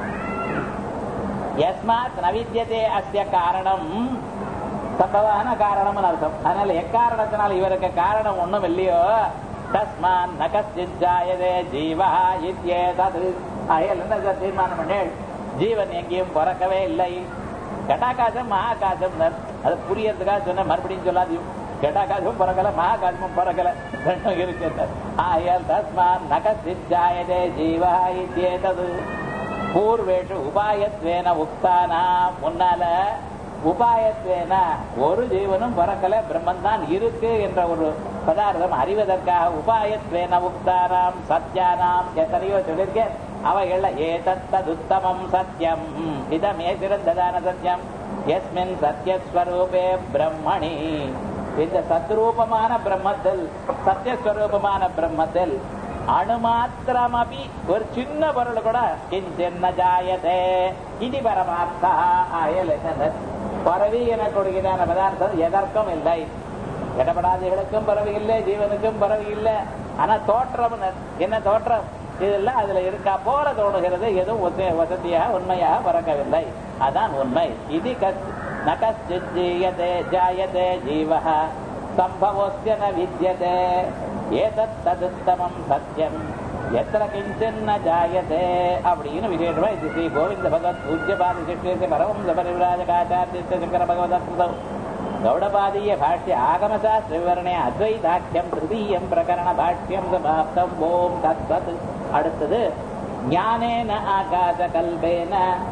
யஸ்மாத் நவித்தியதே அஸ்ய காரணம் சம்பவான காரணம்னு அர்த்தம் அதனால எக்காரணத்தினால் இவருக்கு காரணம் ஒண்ணும் இல்லையோ தஸ்மான் நகஸ்திஜாயதே ஜீவா இத்யேதது அயல் என்ன தீர்மானம் பண்ணேள் ஜீவன் எங்கேயும் பிறக்கவே இல்லை கட்டாகாசம் மகாகாசம் அது புரியறதுக்காக சொன்ன மறுபடியும் சொல்லாதையும் கட்டாகாசமும் பிறக்கல மகாகாசமும் பிறக்கல ரெண்டும் இருக்கு ஆயல் தஸ்மான் நகஸ்திஜாயதே ஜீவா இத்யேதது பூர்வேஷு உபாயத்வேன உக்தானா முன்னால உபாயத்வேன ஒரு ஜீவனும் பிறக்கல பிரம்மன் தான் இருக்கு என்ற ஒரு பதார்த்தம் அறிவதற்காக உபாயத்வேன உக்தானாம் சத்யானாம் எத்தனையோ சொல்லியிருக்கேன் அவைகள் ஏதத்ததுத்தமம் சத்தியம் இதமே சிறந்ததான சத்தியம் எஸ்மின் சத்யஸ்வரூபே பிரம்மணி இந்த சத்ரூபமான பிரம்மத்தில் சத்யஸ்வரூபமான பிரம்மத்தில் அணுமாத்திரமபி ஒரு சின்ன பொருள் கூட கிஞ்சின்ன ஜாயதே இது பரமார்த்தா ஆயல் என்னது பறவை என கொடுக்கிறான பதார்த்தம் எதற்கும் இல்லை இடப்படாதிகளுக்கும் பறவை இல்லை ஜீவனுக்கும் பறவை இல்லை ஆனா தோற்றம் என்ன தோற்றம் இதெல்லாம் அதுல இருக்கா போல தோணுகிறது எதுவும் ஒத்த- வசதியாக உண்மையாக பிறக்கவில்லை அதான் உண்மை இது கஸ் நகஸ்ஜீயதே ஜாயதே ஜீவஹ சம்பவோஸ்ய ந வித்யதே ஏதத் ததுத்தமம் சத்தியம் எத்திர கிஞ்சன் ஜாயதே அப்படின்னு விசேஷமா இது ஸ்ரீ கோவிந்த பகவத் பூஜ்யபாதி சிஷ்யस्य பரவம்ச பரிவிராஜகாச்சாரியस्य சங்கர பகவதத்ருதௌ गौडपादीय भाष्य आगमशास्त्र विवरणे அத்வைதாக்கியம் திருதீயம் பிரகரண பாஷ்யம் சமாப்தம் ஓம் தத்வத் அடுத்தது ஞானேன ஆகாச கல்பேன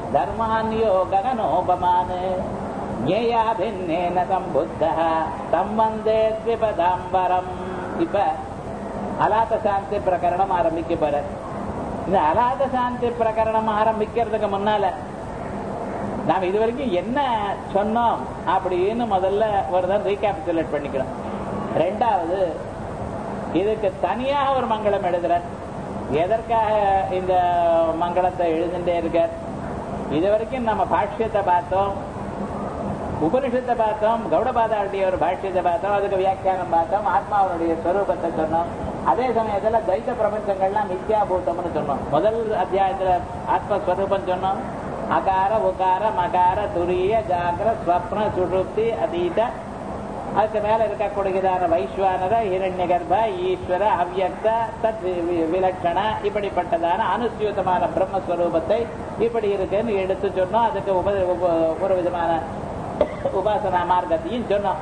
தர்மான்யோகனோபமான் ஞேயாபின்னேன சம்புத்த சம்பந்தே ஸ்விபதாம்பரம் இப்ப அலாத சாந்தி பிரகரணம் ஆரம்பிக்க போற இந்த அலாத சாந்தி பிரகரணம் ஆரம்பிக்கிறதுக்கு முன்னால நாம் இது வரைக்கும் என்ன சொன்னோம் அப்படின்னு முதல்ல ஒரு தான் ரீகேபிச்சுலேட் பண்ணிக்கிறோம் ரெண்டாவது இதுக்கு தனியாக ஒரு மங்களம் எழுதுறார் எதற்காக இந்த மங்களத்தை எழுதுட்டே இருக்கார் இது வரைக்கும் நம்ம பாஷ்யத்தை பார்த்தோம் உபனிஷத்தை பார்த்தோம் கௌடபாதாவுடைய ஒரு பாஷ்யத்தை பார்த்தோம் அதுக்கு வியாக்கியானம் பார்த்தோம் ஆத்மாவனுடைய ஸ்வரூபத்தை சொன்னோம் அதே சமயத்துல துவைத பிரபஞ்சங்கள்லாம் மித்யாபூதம்னு சொன்னோம் முதல் அத்தியாயத்துல ஆத்மஸ்வரூபம் சொன்னோம் அகார உகார மகார துரிய ஜாகிர ஸ்வப்ன சுஷுப்தி அதீத அதுக்கு மேல இருக்கக்கூடியதான வைஸ்வானர ஹிரண்ய கர்ப்ப ஈஸ்வர அவ்யக்த தத் வி- வி- விலட்சண இப்படிப்பட்டதான அனுசியூதமான பிரம்மஸ்வரூபத்தை இப்படி இருக்குன்னு எடுத்து சொன்னோம் அதுக்கு உப உப- ஒரு விதமான உபாசனா மார்க்கத்தையும் சொன்னோம்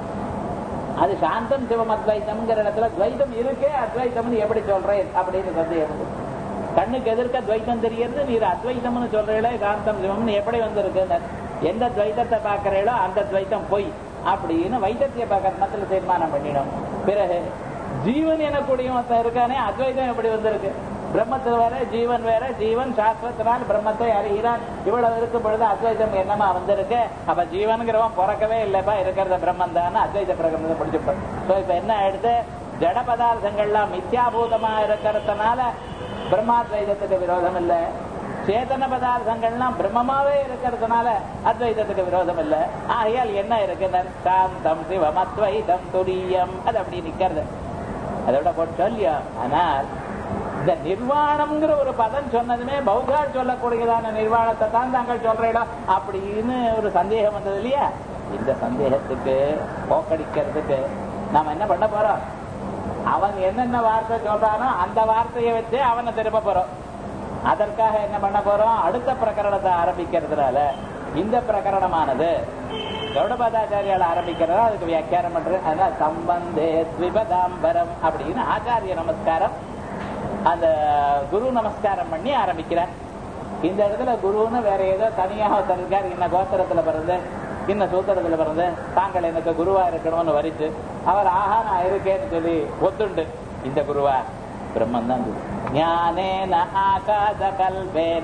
அது சாந்தம் சிவம் அத்வைத்தம்ங்கிற இடத்துல துவைத்தம் இருக்கே அத்வைத்தம்னு எப்படி சொல்றேன் அப்படின்னு சந்தேகம் வந்து. கண்ணுக்கு எதிர்க்க துவைத்தம் தெரியறது நீர் அத்வைத்தம்னு சொல்றீங்களே சாந்தம் சிவம்னு எப்படி வந்திருக்கு எந்த துவைத்தத்தை பார்க்கறீங்களோ அந்த துவைத்தம் பொய் அப்படின்னு வைத்திய பிரகரணத்துல தீர்மானம் பண்ணிடும் பிறகு ஜீவன் எனக்கூடிய ஒருத்தன் இருக்கானே அத்வைதம் எப்படி வந்திருக்கு பிரம்மத்தில் வேற ஜீவன் வேற ஜீவன் சாஸ்திரத்தினால் பிரம்மத்தை அறிகிறான் இவ்வளவு இருக்கும் பொழுது அத்வைதம் என்னமா வந்திருக்கு அப்ப ஜீவனுங்கிறவன் பிறக்கவே இல்லப்பா இருக்கிறத பிரம்மன் தான் அத்வைத பிரகரணத்தை முடிச்சுப்போம் சோ இப்ப என்ன ஆயிடுது ஜட பதார்த்தங்கள்லாம் மித்யாபூதமா இருக்கிறதுனால பிரம்மாத்வைதத்துக்கு விரோதம் இல்ல சேதன பதார்த்தங்கள்லாம் பிரம்மமாவே இருக்கிறதுனால அத்வைதத்துக்கு விரோதம் இல்ல ஆகையால் என்ன இருக்கு சாந்தம் சிவம் அத்வைதம் துரியம் அது அப்படி நிக்கிறது அதோட போட்டு சொல்லியா ஆனால் இந்த நிர்வாணம்ங்கிற ஒரு பதம் சொன்னதுமே பௌத்தால் சொல்லக்கூடியதான நிர்வாணத்தை தான் தாங்கள் சொல்றீங்களோ அப்படின்னு ஒரு சந்தேகம் வந்தது இல்லையா இந்த சந்தேகத்துக்கு போக்கடிக்கிறதுக்கு நாம என்ன பண்ண போறோம் அவன் என்னென்ன வார்த்தை சொல்றானோ அந்த வார்த்தையை வச்சு அவனை திரும்ப போறோம் அதற்காக என்ன பண்ண போறோம் அடுத்த பிரகரணத்தை ஆரம்பிக்கிறதுனால இந்த பிரகரணமானது கௌடபாதாச்சாரியால் ஆரம்பிக்கிறதா அதுக்கு வியாக்கியானம் பண்றது அதனால சம்பந்தே ஸ்விபதாம்பரம் அப்படின்னு ஆச்சாரிய நமஸ்காரம் அந்த குரு நமஸ்காரம் பண்ணி ஆரம்பிக்கிறார் இந்த இடத்துல குருன்னு வேற ஏதோ தனியாக ஒருத்தர் இருக்கார் இன்ன கோத்திரத்துல பிறந்து இன்ன சூத்திரத்துல பிறந்து தாங்கள் எனக்கு குருவா இருக்கணும்னு வரிச்சு அவர் ஆஹா நான் இருக்கேன்னு சொல்லி ஒத்துண்டு இந்த குருவா பிரம்மன் தான் குரு ஞானேன ஆகாச கல்பேன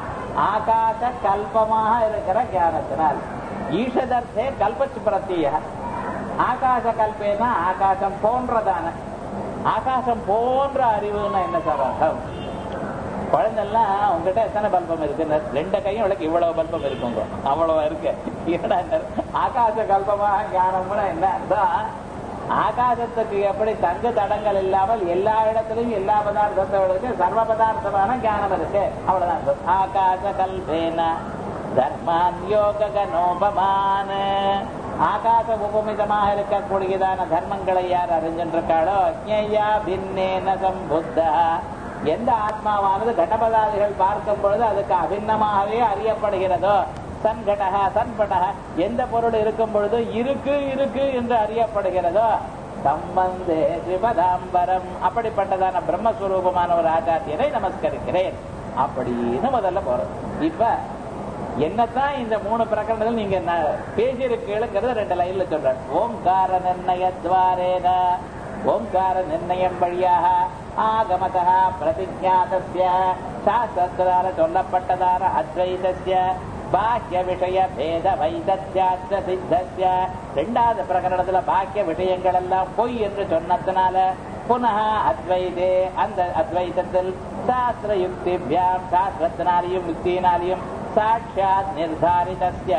ஆகாச கல்பமாக இருக்கிற ஞானத்தினால் ஈஷதர்த்தே கல்பச்சு பிரத்திய ஆகாச கல்பேனா ஆகாசம் போன்றதான ஆகாசம் போன்ற அறிவுன்னா என்ன சார் அர்த்தம் குழந்தெல்லாம் உங்ககிட்ட எத்தனை பல்பம் இருக்கு ரெண்டு கையும் விளக்கு இவ்வளவு பல்பம் இருக்குங்க அவ்வளவு இருக்கு ஏன்னா ஆகாச கல்பமாக ஞானம்னா என்ன அர்த்தம் ஆகாசத்துக்கு எப்படி தங்கு தடங்கள் இல்லாமல் எல்லா இடத்திலும் எல்லா பதார்த்தத்தோடு சர்வ பதார்த்தமான ஞானம் இருக்கு அவ்வளவுதான் அர்த்தம். ஆகாச கல்பேன தர்மான் யோகனோபமான ஆகாச உபமிதமாக இருக்கக்கூடியதான தர்மங்களை யார் அறிஞ்சின்றிருக்காளோ அஜ்ஞயா பின்னேன சம்புத்தா எந்த ஆத்மாவானது கடபதாதிகள் பார்க்கும் பொழுது அதுக்கு அபிண்ணமாகவே அறியப்படுகிறதோ சன்கடக சன்படக எந்த பொருள் இருக்கும் பொழுது இருக்கு இருக்கு என்று அறியப்படுகிறதோ சம்பந்தே சிவதாம்பரம் அப்படிப்பட்டதான பிரம்மஸ்வரூபமான ஒரு ஆச்சாரியரை நமஸ்கரிக்கிறேன் அப்படின்னு முதல்ல போறோம் இப்ப என்னத்தான் இந்த மூணு பிரகரணங்கள் நீங்க ந- பேசியிருக்கீங்கிறத ரெண்டு லைன்ல சொல்றேன் ஓம்கார நிர்ணயத்வாரேன ஓம்கார நிர்ணயம் வழியாக ஆகமத பிரதிஜாதஸ்ய சாஸ்திரத்தினால சொல்லப்பட்டதான அத்வைதஸ்ய பாக்கிய விஷய பேத வைதத்யாச்ச சித்தஸ்ய ரெண்டாவது பிரகரணத்துல பாக்கிய விஷயங்கள் எல்லாம் பொய் என்று சொன்னதுனால புனः அத்வைதே அந்த அத்வைதத்தில் சாஸ்திர யுக்திபியாம் சாஸ்திரத்தினாலையும் யுக்தியினாலையும் சாட்சாத் நிர்தாரிதஸ்ய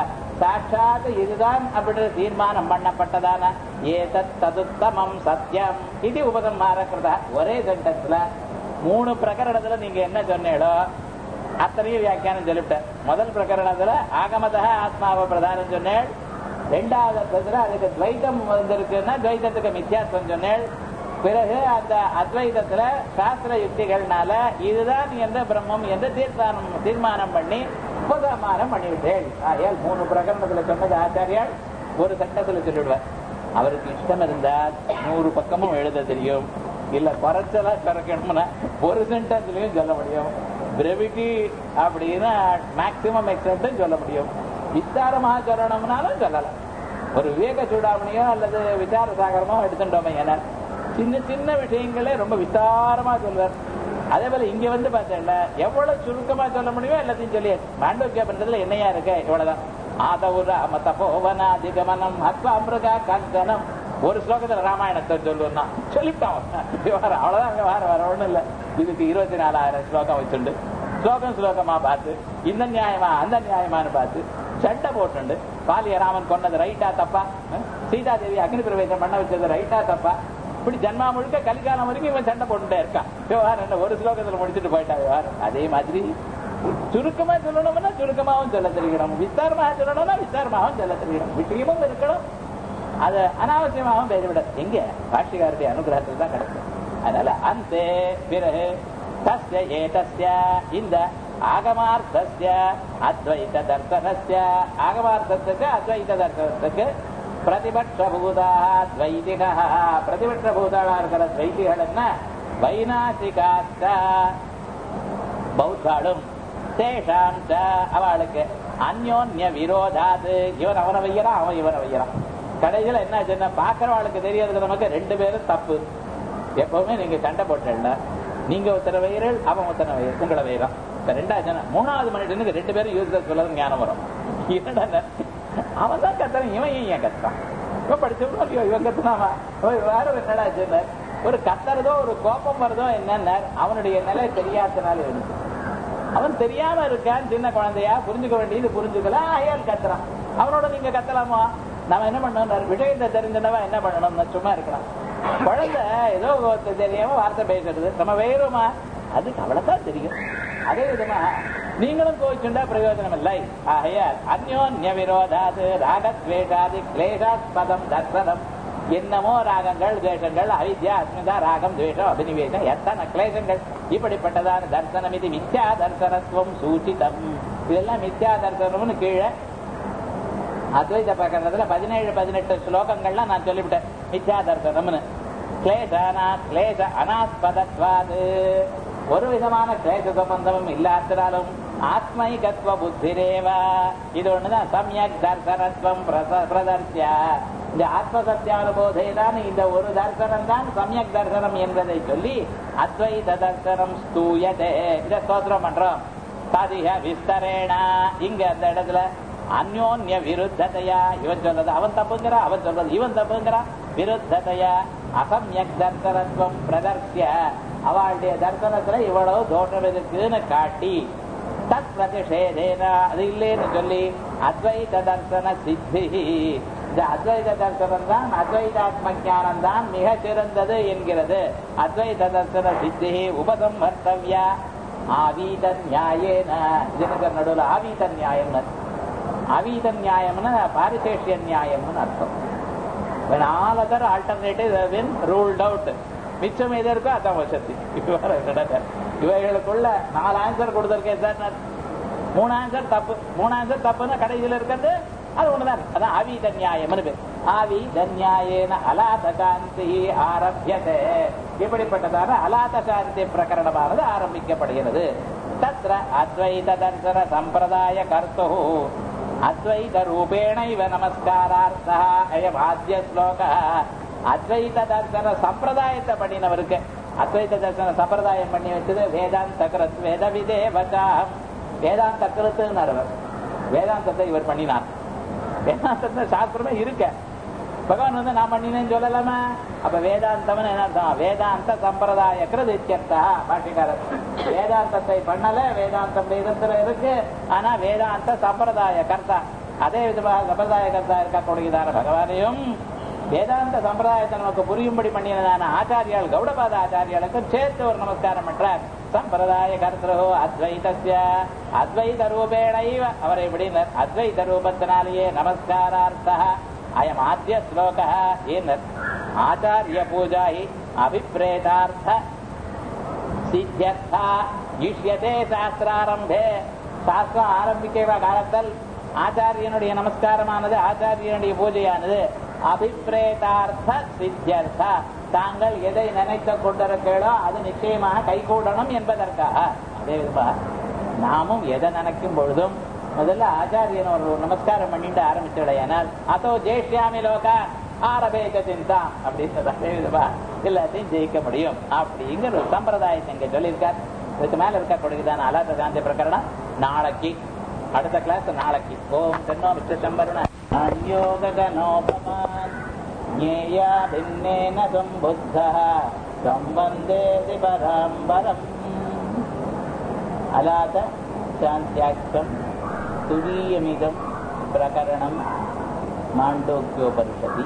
சாட்சாத் இதுதான் அப்படி தீர்மானம் பண்ணப்பட்டதான ஏதத் ததுத்தமம் சத்தியம் இது உபதன்மார கிருதா ஒரே சென்டென்ஸ்ல மூணு பிரகரணத்துல நீங்க என்ன சொன்னீங்களோ அத்தனையும் வியாக்கியானம் சொல்லிவிட்டேன் முதல் பிரகரணத்துல ஆகமதா ஆத்மாவை பிரதானம் சொன்னேன் ரெண்டாவது அர்த்தத்துல அதுக்கு துவைத்தம் வந்திருக்குன்னா துவைத்தத்துக்கு மித்தியாசம் சொன்னேன் பிறகு அந்த அத்வைதத்துல சாஸ்திர யுக்திகள்னால இதுதான் எந்த பிரம்மம் என்று தீர்மானம் தீர்மானம் பண்ணி உபதமானம் பண்ணிவிட்டேன் ஆகையால் மூணு பிரகரணத்துல சொன்னது ஆச்சாரியால் ஒரு சட்டத்துல சொல்லிவிடுவார் அவருக்கு இஷ்டம் இருந்தால் நூறு பக்கமும் எழுத தெரியும் இல்ல குறைச்சலா குறைக்கணும்னா ஒரு சென்டென்ஸ்லயும் சொல்ல முடியும் பிரெவிட்டி அப்படின்னா மேக்சிமம் எக்ஸப்டும் சொல்ல முடியும் விஸ்தாரமாக சொல்லணும்னாலும் சொல்லலாம் ஒரு விவேக சூடாமணியோ அல்லது விசார சாகரமோ எடுத்துட்டோமே என சின்ன சின்ன விஷயங்களே ரொம்ப விஸ்தாரமா சொல்வார் அதே போல இங்க வந்து பார்த்தேன்ல எவ்வளவு சுருக்கமா சொல்ல முடியுமோ எல்லாத்தையும் சொல்லி மாண்டோக்கிய பண்றதுல என்னையா இருக்கு இவ்வளவுதான் ஆதவுர மதபோவனாதிகமனம் அத்வாமிருகா கங்கனம் ஒரு ஸ்லோகத்துல ராமாயணத்தை சொல்லுன்னா சொல்லிவிட்டான் விவகாரம் அவ்வளவுதான் அங்க வேற வேற ஒண்ணும் இல்ல இதுக்கு இருபத்தி நாலாயிரம் ஸ்லோகம் வச்சுண்டு ஸ்லோகம் ஸ்லோகமா பார்த்து இந்த நியாயமா அந்த நியாயமான்னு பார்த்து சண்டை போட்டுண்டு பாலிய ராமன் கொன்னது ரைட்டா தப்பா அஹ்? சீதாதேவி அக்னி பிரவேசம் பண்ண வச்சது ரைட்டா தப்பா இப்படி ஜன்மா முழுக்க கலிகாலம் வரைக்கும் இவன் சண்டை போட்டுட்டே இருக்கான் விவகாரம் என்ன ஒரு ஸ்லோகத்துல முடிச்சுட்டு போயிட்டா விவகாரம் அதே மாதிரி சுருக்கமா சொல்லணும்னா சுருக்கமாவும் சொல்ல தெரியணும் விஸ்தாரமாக சொல்லணும்னா விஸ்தாரமாகவும் சொல்ல தெரியணும் விஷயமும் இருக்கணும் அது அனாவசியமாகவும் பேசிவிட எங்க பாஷிகாருடைய அனுகிரகத்தில் தான் கிடைக்கும் அதனால அந்த பிறகு தஸ்ய ஏதஸ்ய இந்த ஆகமார்த்தஸ்ய அத்வைத தர்சனஸ்ய ஆகமார்த்தத்துக்கு அத்வைத தர்சனத்துக்கு பிரதிபட்ச பூதா துவைதிகா பிரதிபட்ச பூதாளா இருக்கிற துவைதிகள் என்ன வைநாசிகாஸ்த பௌத்தாளும் தேஷாம் ச அவளுக்கு அந்யோன்ய விரோதாது இவன் அவனை வையறான் அவன் இவனை வையறான் கடைசியில என்ன ஆச்சுன்னா பாக்குறவாளுக்கு தெரியாதுக்கு நமக்கு ரெண்டு பேரும் தப்பு எப்பவுமே நீங்க சண்டை போட்டல நீங்க ஒருத்தர வயிறல் அவன் ஒருத்தன வயிறு உங்களை வயிறான் இப்ப ரெண்டாவது ஜனம் மூணாவது மனிதனுக்கு ரெண்டு பேரும் யூஸ்லெஸ் சொல்லது ஞானம் வரும் என்னடா அவன் தான் கத்துறான் இவன் ஏன் ஏன் கத்துறான் இவன் படிச்சவனும் ஐயோ இவன் கத்துனாமா வேற என்னடா சொன்னார் ஒரு கத்துறதோ ஒரு கோபம் வருதோ என்னன்னா அவனுடைய நிலை தெரியாதனால இருக்கு அவன் தெரியாம இருக்கான் சின்ன குழந்தையா புரிஞ்சுக்க வேண்டியது புரிஞ்சுக்கல அயல் கத்துறான் அவனோட நீங்க கத்தலாமா நம்ம என்ன பண்ணணும் விஷயத்தை தெரிஞ்சனவா என்ன பண்ணணும் சும்மா இருக்கலாம் குழந்தை ஏதோ தெரியாம வார்த்தை பேசுறது நம்ம வேறுமா அதுக்கு அவ்வளவுதான் தெரியும் அதே விதமா நீங்களும் கோவிச்சுண்டா பிரயோஜனம் இல்லை ஆகையால் அந்யோன்ய விரோதாது ராகத்வேஷாதி கிளேஷாஸ்பதம் தர்சனம் என்னமோ ராகங்கள் துவேஷங்கள் அவித்யா அஸ்மிதா ராகம் துவேஷம் அபினிவேசம் எத்தனை கிளேசங்கள் இப்படிப்பட்டதான தர்சனம் இது மித்யா தர்சனத்துவம் சூச்சிதம் இதெல்லாம் மித்யா தர்சனம்னு கீழே அத்வைத பிரகரணத்துல பதினேழு பதினெட்டு ஸ்லோகங்கள்லாம் நான் சொல்லிவிட்டேன் மித்யா தர்சனம்னு கிளேசனா கிளேச அனாஸ்பதத்வாது ஒரு விதமான கிளேச சம்பந்தமும் இல்லாத்தினாலும் ஆத்மைகத்வ புத்திரேவ இது ஒண்ணுதான் சமயக் தர்சனத்துவம் பிரதர்சியா இந்த ஆத்ம சத்தியானுபோதை தான் இந்த ஒரு தர்சனம் தான் சமயக் தர்சனம் என்பதை சொல்லி அத்வைத தர்சனம் ஸ்தூயதே இதை ஸ்தோத்திரம் பண்றோம் சாதிக விஸ்தரேணா இங்க அந்த இடத்துல அந்யோன்ய விருத்ததையா இவன் சொல்றது அவன் தப்புங்கிறா அவன் சொல்றது இவன் தப்புங்கிறா விருத்ததையா அசம்யக் தர்சனத்துவம் பிரதர்சிய அவளுடைய தர்சனத்துல இவ்வளவு தோஷம் இருக்குன்னு காட்டி தத் பிரதிஷேதேன அது இல்லைன்னு சொல்லி அத்வைத தர்சன சித்தி இந்த அத்வைத தர்சனம் தான் அத்வைதாத்ம ஞானம் தான் மிக சிறந்தது என்கிறது அத்வைத தர்சன சித்தி உபசம்ஹர்த்தவ்யா ஆவீத நியாயேன இதுக்கு நடுவில் ஆவீத நியாயம்னு ஆவீத நியாயம்னு பாரிசேஷிய நியாயம்னு அர்த்தம் when all other alternatives have been ruled out மிச்சம் எது இருக்கோ அதான் வசதி இவைகளுக்குள்ள நாலு ஆன்சர் கொடுத்திருக்கேன் சார் மூணு ஆன்சர் தப்பு மூணு ஆன்சர் தப்புன்னா கடைசியில் இருக்கிறது அது ஒண்ணுதான் அதான் ஆவி தன்யாயம்னு பேர் ஆவி தன்யாயேன அலாத சாந்தி ஆரம்பியதே இப்படிப்பட்டதான அலாத சாந்தி பிரகரணமானது ஆரம்பிக்கப்படுகிறது தத்ர அத்வைத தர்சன சம்பிரதாய கர்த்து அத்வைத ரூபேண இவ நமஸ்காரார்த்தா அயம் ஆத்திய ஸ்லோக அத்வைத தர்சன சம்பிரதாயத்தை பண்ணினவருக்கு அத்வைத தர்சன சம்பிரதாயம் பண்ணி வச்சது வேதாந்த கிருத் வேத விதேவதாம் வேதாந்த கிருத்துன்னு அவர் வேதாந்தத்தை இவர் பண்ணினார் வேதாந்தத்தை சாஸ்திரமே இருக்க பகவான் வந்து நான் பண்ணினேன்னு சொல்லலாமா அப்ப வேதாந்தம்னு என்ன அர்த்தம் வேதாந்த சம்பிரதாய கிருத் இத்தியர்த்தா பாஷிக்காரர் வேதாந்தத்தை பண்ணல வேதாந்தம் வேதத்துல இருக்கு ஆனா வேதாந்த சம்பிரதாய கர்த்தா அதே விதமாக சம்பிரதாய கர்த்தா இருக்கக்கூடியதான பகவானையும் வேதாந்த சம்பிரதாயத்தை நமக்கு புரியும்படி பண்ணினதான ஆச்சாரியால் கௌடபாத ஆச்சாரியாளுக்கு சேர்த்து ஒரு நமஸ்காரம் பண்றார் சம்பிரதாய கர்த்தோ அத்வைதஸ்ய அத்வைத ரூபேணைவ அவரை விடினர் அத்வைத ரூபத்தினாலேயே நமஸ்காரார்த்தா அயம் ஆத்திய ஸ்லோக ஏனர் ஆச்சாரிய பூஜா ஹி அபிப்ரேதார்த்த சித்தியர்த்தா யுஷ்யதே சாஸ்திராரம்பே சாஸ்திரம் ஆரம்பிக்கிற காலத்தில் ஆச்சாரியனுடைய நமஸ்காரமானது ஆச்சாரியனுடைய பூஜையானது அபிப்ரேதார்த்த சித்தியர்த்த தாங்கள் எதை நினைத்து கொண்டிருக்கிறோ அது நிச்சயமாக கைகூடணும் என்பதற்காக அதே விதமா நாமும் எதை நினைக்கும் பொழுதும் முதல்ல ஆச்சாரியன் ஒரு நமஸ்காரம் பண்ணிட்டு ஆரம்பிச்சுடையானால் அதோ ஜெயிஷ்யாமி லோகா ஆரபேக சிந்தா அப்படின்னு அதே விதமா எல்லாத்தையும் ஜெயிக்க முடியும் அப்படிங்கிற ஒரு சம்பிரதாயத்தை இங்க சொல்லியிருக்கார் இதுக்கு மேல இருக்கக்கூடியதான அலாத காந்தி பிரகரணம் நாளைக்கு அடுத்த கிளாஸ் நாளைக்கு ஓம் தென்னோ மிச்ச சம்பரண யோகனோபமான் ஞேயா பின்னேன சம்புத்த சம்பந்தேதி பராம்பரம் அலாத சாந்தியாக்கம் துரியமிதம் பிரகரணம் माण्डोक्योपनिषदि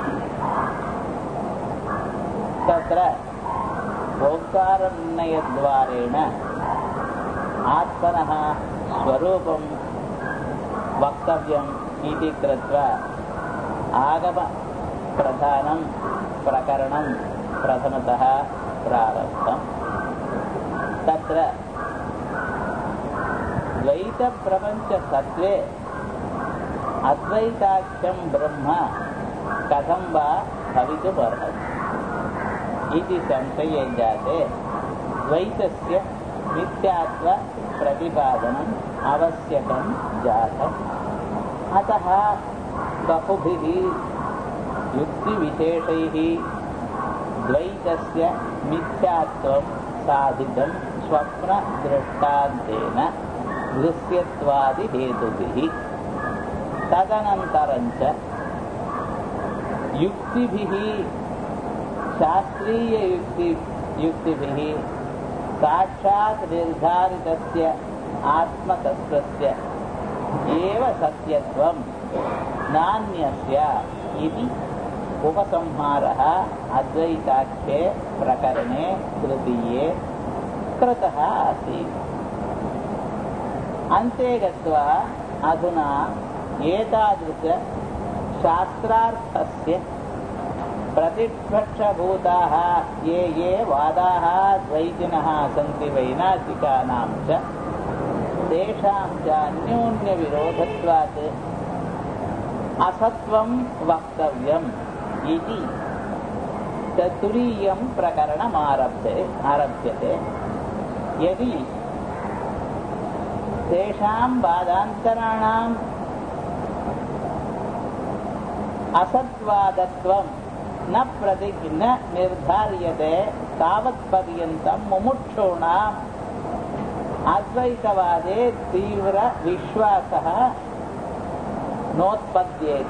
तत्र ओङ्कारनिर्णयद्वारेण आत्मनः स्वरूपं वक्तव्यम् इति कृत्वा आगमप्रधानं प्रकरणं प्रथमतः प्रारब्धम् तत्र द्वैतप्रपञ्चतत्त्वे अद्वैताख्यं ब्रह्म कथं वा भवितुमर्हति इति संशये जाते द्वैतस्य मिथ्यात्वप्रतिपादनम् आवश्यकं जातम् अतः बहुभिः युक्तिविशेषैः द्वैतस्य मिथ्यात्वं साधितं स्वप्नदृष्टान्तेन दृश्यत्वादिहेतुभिः तदनन्तरञ्च युक्तिभिः शास्त्रीययुक्ति युक्तिभिः साक्षात् निर्धारितस्य आत्मतत्त्वस्य एव सत्यत्वं नान्यस्य इति उपसंहारः अद्वैताख्ये प्रकरणे तृतीये कृतः आसीत् अन्ते गत्वा अधुना एतादृशशास्त्रार्थस्य प्रतिपक्षभूताः ये ये वादाः द्वैतिनः सन्ति वैनाशिकानां च तेषां च अन्योन्यविरोधत्वात् असत्वं वक्तव्यम् इति चतुरीयं प्रकरणमारभ्ये आरभ्यते यदि तेषां बाधान्तराणाम् असत्वादत्वं न प्रति न निर्धार्यते तावत्पर्यन्तं मुमुक्षूणाम् अद्वैतवादे तीव्रविश्वासः नोत्पद्येत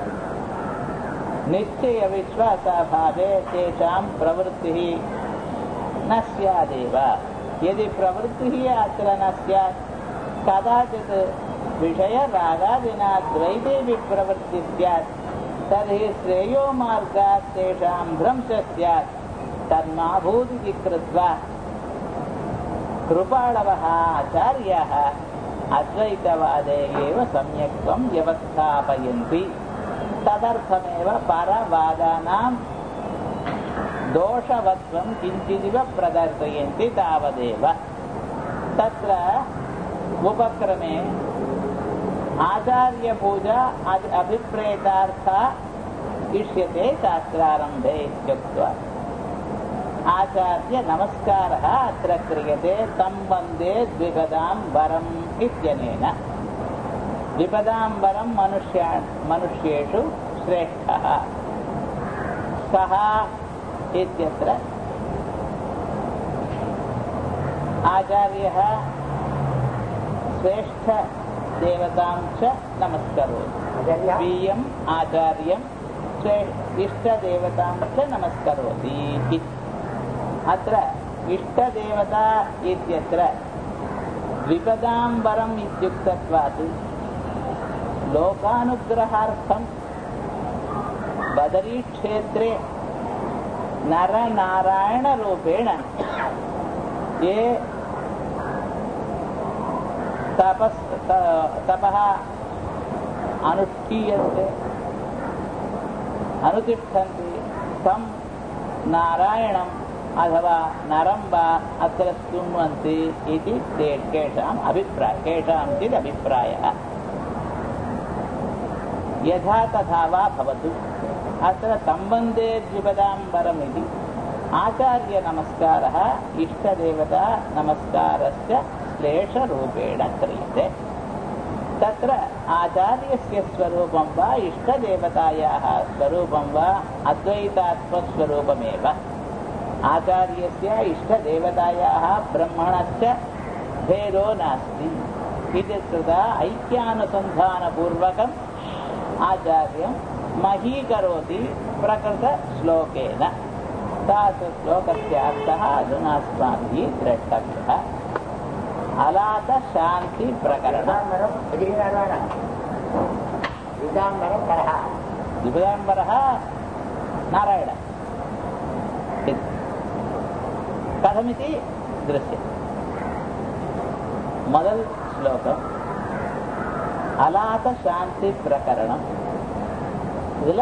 निश्चयविश्वासाभावे तेषां प्रवृत्तिः न स्यादेव यदि प्रवृत्तिः अत्र न स्यात् कदाचित् विषयरागादिना द्वैतेऽपि प्रवृत्तिः स्यात् तर्हि श्रेयो मार्गात् तेषां भ्रंशः स्यात् तन्माभूदिति कृत्वा कृपाळवः आचार्याः अद्वैतवादे एव सम्यक्त्वं व्यवस्थापयन्ति तदर्थमेव परवादानां दोषवत्वं किञ्चिदिव प्रदर्शयन्ति तावदेव तत्र उपक्रमे आचार्यपूजा अद् अभिप्रेतार्था इष्यते शास्त्रारम्भे इत्युक्त्वा आचार्य नमस्कारः अत्र क्रियते तं वन्दे द्विपदां वरम् इत्यनेन द्विपदाम्बरं मनुष्या मनुष्येषु श्रेष्ठः सः इत्यत्र आचार्यः श्रेष्ठदेवतां च नमस्करोति आचार्यः स्वीयम् आचार्यं स्वे इष्टदेवतां च नमस्करोति इति अत्र इष्टदेवता इत्यत्र द्विपदाम्बरम् इत्युक्तत्वात् लोकानुग्रहार्थं बदरीक्षेत्रे नरनारायणरूपेण ये तपस् त- तपः अनुष्ठीयन्ते अनुतिष्ठन्ति तं नारायणम् अथवा नरं वा अत्र शृण्वन्ति इति ते केषाम् अभिप्रायः केषाञ्चित् अभिप्रायः यथा तथा वा भवतु अत्र सम्बन्धे द्विपदाम्बरमिति आचार्यनमस्कारः इष्टदेवता नमस्कारस्य श्लेषरूपेण क्रियते तत्र आचार्यस्य स्वरूपं वा इष्टदेवतायाः स्वरूपं वा अद्वैतात्मस्वरूपमेव आचार्यस्य इष्टदेवतायाः ब्रह्मणश्च भेदो नास्ति इति कृता ऐक्यानुसन्धानपूर्वकम् आचार्यं महीकरोति प्रकृतश्लोकेन तादृशश्लोकस्य अर्थः अधुना अस्माभिः द्रष्टव्यः अलातशान्तिप्रकरणम् विदाम्बरं श्रीनारायणः विदाम्बरं परः द्विपदाम्बरः नारायण इति। कथमिति दृश्यते முதல் ஸ்லோகம் அலாத சாந்தி பிரகரணம் இதுல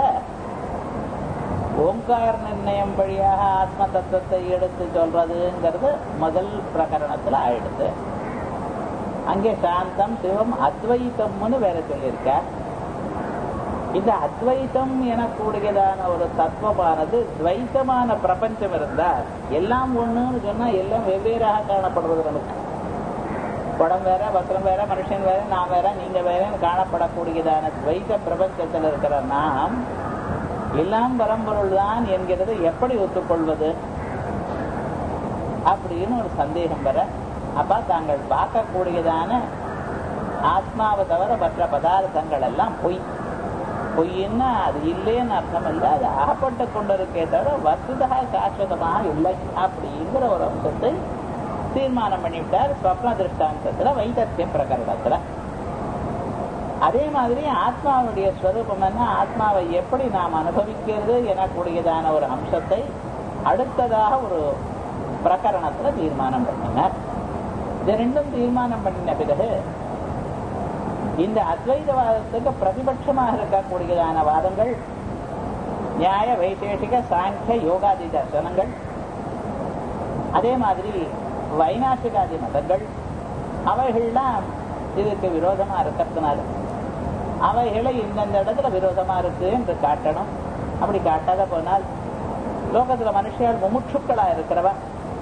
ஓங்கார நிர்ணயம் வழியாக ஆத்ம தத்துவத்தை எடுத்து சொல்றதுங்கிறது முதல் பிரகரணத்துல ஆயிடுது அங்கே சாந்தம் சிவம் அத்வைத்தம்னு வேற சொல்லியிருக்கார் இந்த அத்வைத்தம் எனக்கூடியதான ஒரு தத்துவமானது துவைத்தமான பிரபஞ்சம் இருந்தால் எல்லாம் ஒண்ணுன்னு சொன்னா எல்லாம் வெவ்வேறாக காணப்படுறது நமக்கு படம் வேற வஸ்திரம் வேற மனுஷன் வேற நான் வேற நீங்க வேறன்னு காணப்படக்கூடியதான துவைத்த பிரபஞ்சத்தில் இருக்கிற நாம் எல்லாம் பரம்பொருள் தான் என்கிறது எப்படி ஒத்துக்கொள்வது அப்படின்னு ஒரு சந்தேகம் வர அப்ப தாங்கள் பார்க்கக்கூடியதான ஆத்மாவை தவிர மற்ற பதார்த்தங்கள் எல்லாம் பொய் பொய்ன்னா அது இல்லைன்னு அர்த்தம் இல்லை அது அகப்பட்டு கொண்டிருக்கே தவிர வசுதா சாஸ்வதமாக இல்லை அப்படிங்கிற ஒரு அம்சத்தை தீர்மானம் பண்ணிவிட்டார் ஸ்வப்ன திருஷ்டாந்தத்துல வைத்தத்திய பிரகரணத்துல அதே மாதிரி ஆத்மாவுடைய ஸ்வரூபம் என்ன ஆத்மாவை எப்படி நாம் அனுபவிக்கிறது எனக்கூடியதான ஒரு அம்சத்தை அடுத்ததாக ஒரு பிரகரணத்துல தீர்மானம் பண்ணினார் இது ரெண்டும் தீர்மானம் பண்ணின பிறகு இந்த அத்வைதவாதத்துக்கு பிரதிபட்சமாக இருக்கக்கூடியதான வாதங்கள் நியாய வைசேஷிக சாங்கிய யோகாதி தர்சனங்கள் அதே மாதிரி வைநாசிகாதி மதங்கள் அவைகள்லாம் இதுக்கு விரோதமா இருக்கிறதுனால அவைகளை இந்தந்த இடத்துல விரோதமா இருக்கு என்று காட்டணும் அப்படி காட்டாத போனால் லோகத்துல மனுஷர்கள் முமுட்சுக்களா இருக்கிறவன்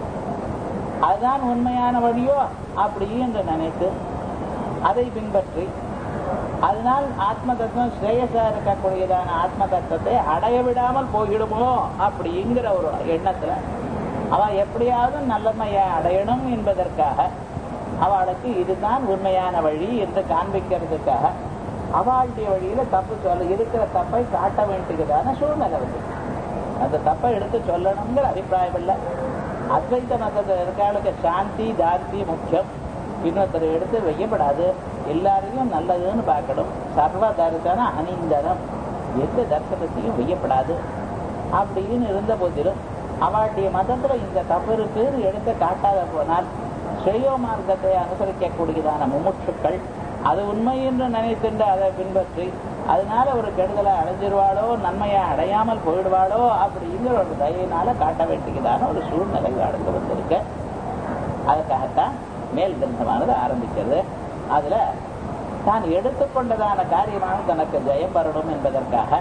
அதுதான் உண்மையான வழியோ அப்படி என்று நினைத்து அதை பின்பற்றி அதனால் ஆத்ம தத்துவம் ஸ்ரேயசா இருக்கக்கூடியதான ஆத்ம தத்துவத்தை அடைய விடாமல் போயிடுமோ அப்படிங்கிற ஒரு எண்ணத்துல அவ எப்படியாவது நல்லமையை அடையணும் என்பதற்காக அவளுக்கு இதுதான் உண்மையான வழி என்று காண்பிக்கிறதுக்காக அவளுடைய வழியில தப்பு சொல்ல இருக்கிற தப்பை காட்ட வேண்டியதான சூழ்நிலை வந்து அந்த தப்பை எடுத்து சொல்லணுங்கிற அபிப்பிராயம் இல்லை அத்வைத மதத்தில் இருக்காளுக்கு சாந்தி தாந்தி முக்கியம் இன்னொருத்தர் எடுத்து வைக்கப்படாது எல்லாரையும் நல்லதுன்னு பார்க்கணும் சர்வ தரிசன அனிந்தனம் எந்த தரிசனத்தையும் வையப்படாது அப்படின்னு இருந்த போதிலும் அவளுடைய மதத்துல இந்த தப்பு இருக்குன்னு எடுத்து காட்டாத போனால் ஸ்ரேயோ மார்க்கத்தை அனுசரிக்கக்கூடியதான முமுட்சுக்கள் அது உண்மை என்று நினைத்துண்டு அதை பின்பற்றி அதனால ஒரு கெடுதலை அடைஞ்சிருவாளோ நன்மையை அடையாமல் போயிடுவாளோ அப்படிங்கிற ஒரு தயவினால காட்ட வேண்டியதான ஒரு சூழ்நிலை அடுத்து வந்திருக்கு அதுக்காகத்தான் மேல் கிரந்தமானது ஆரம்பிக்கிறது அதுல தான் எடுத்துக்கொண்டதான காரியமான தனக்கு ஜெயம் வரணும் என்பதற்காக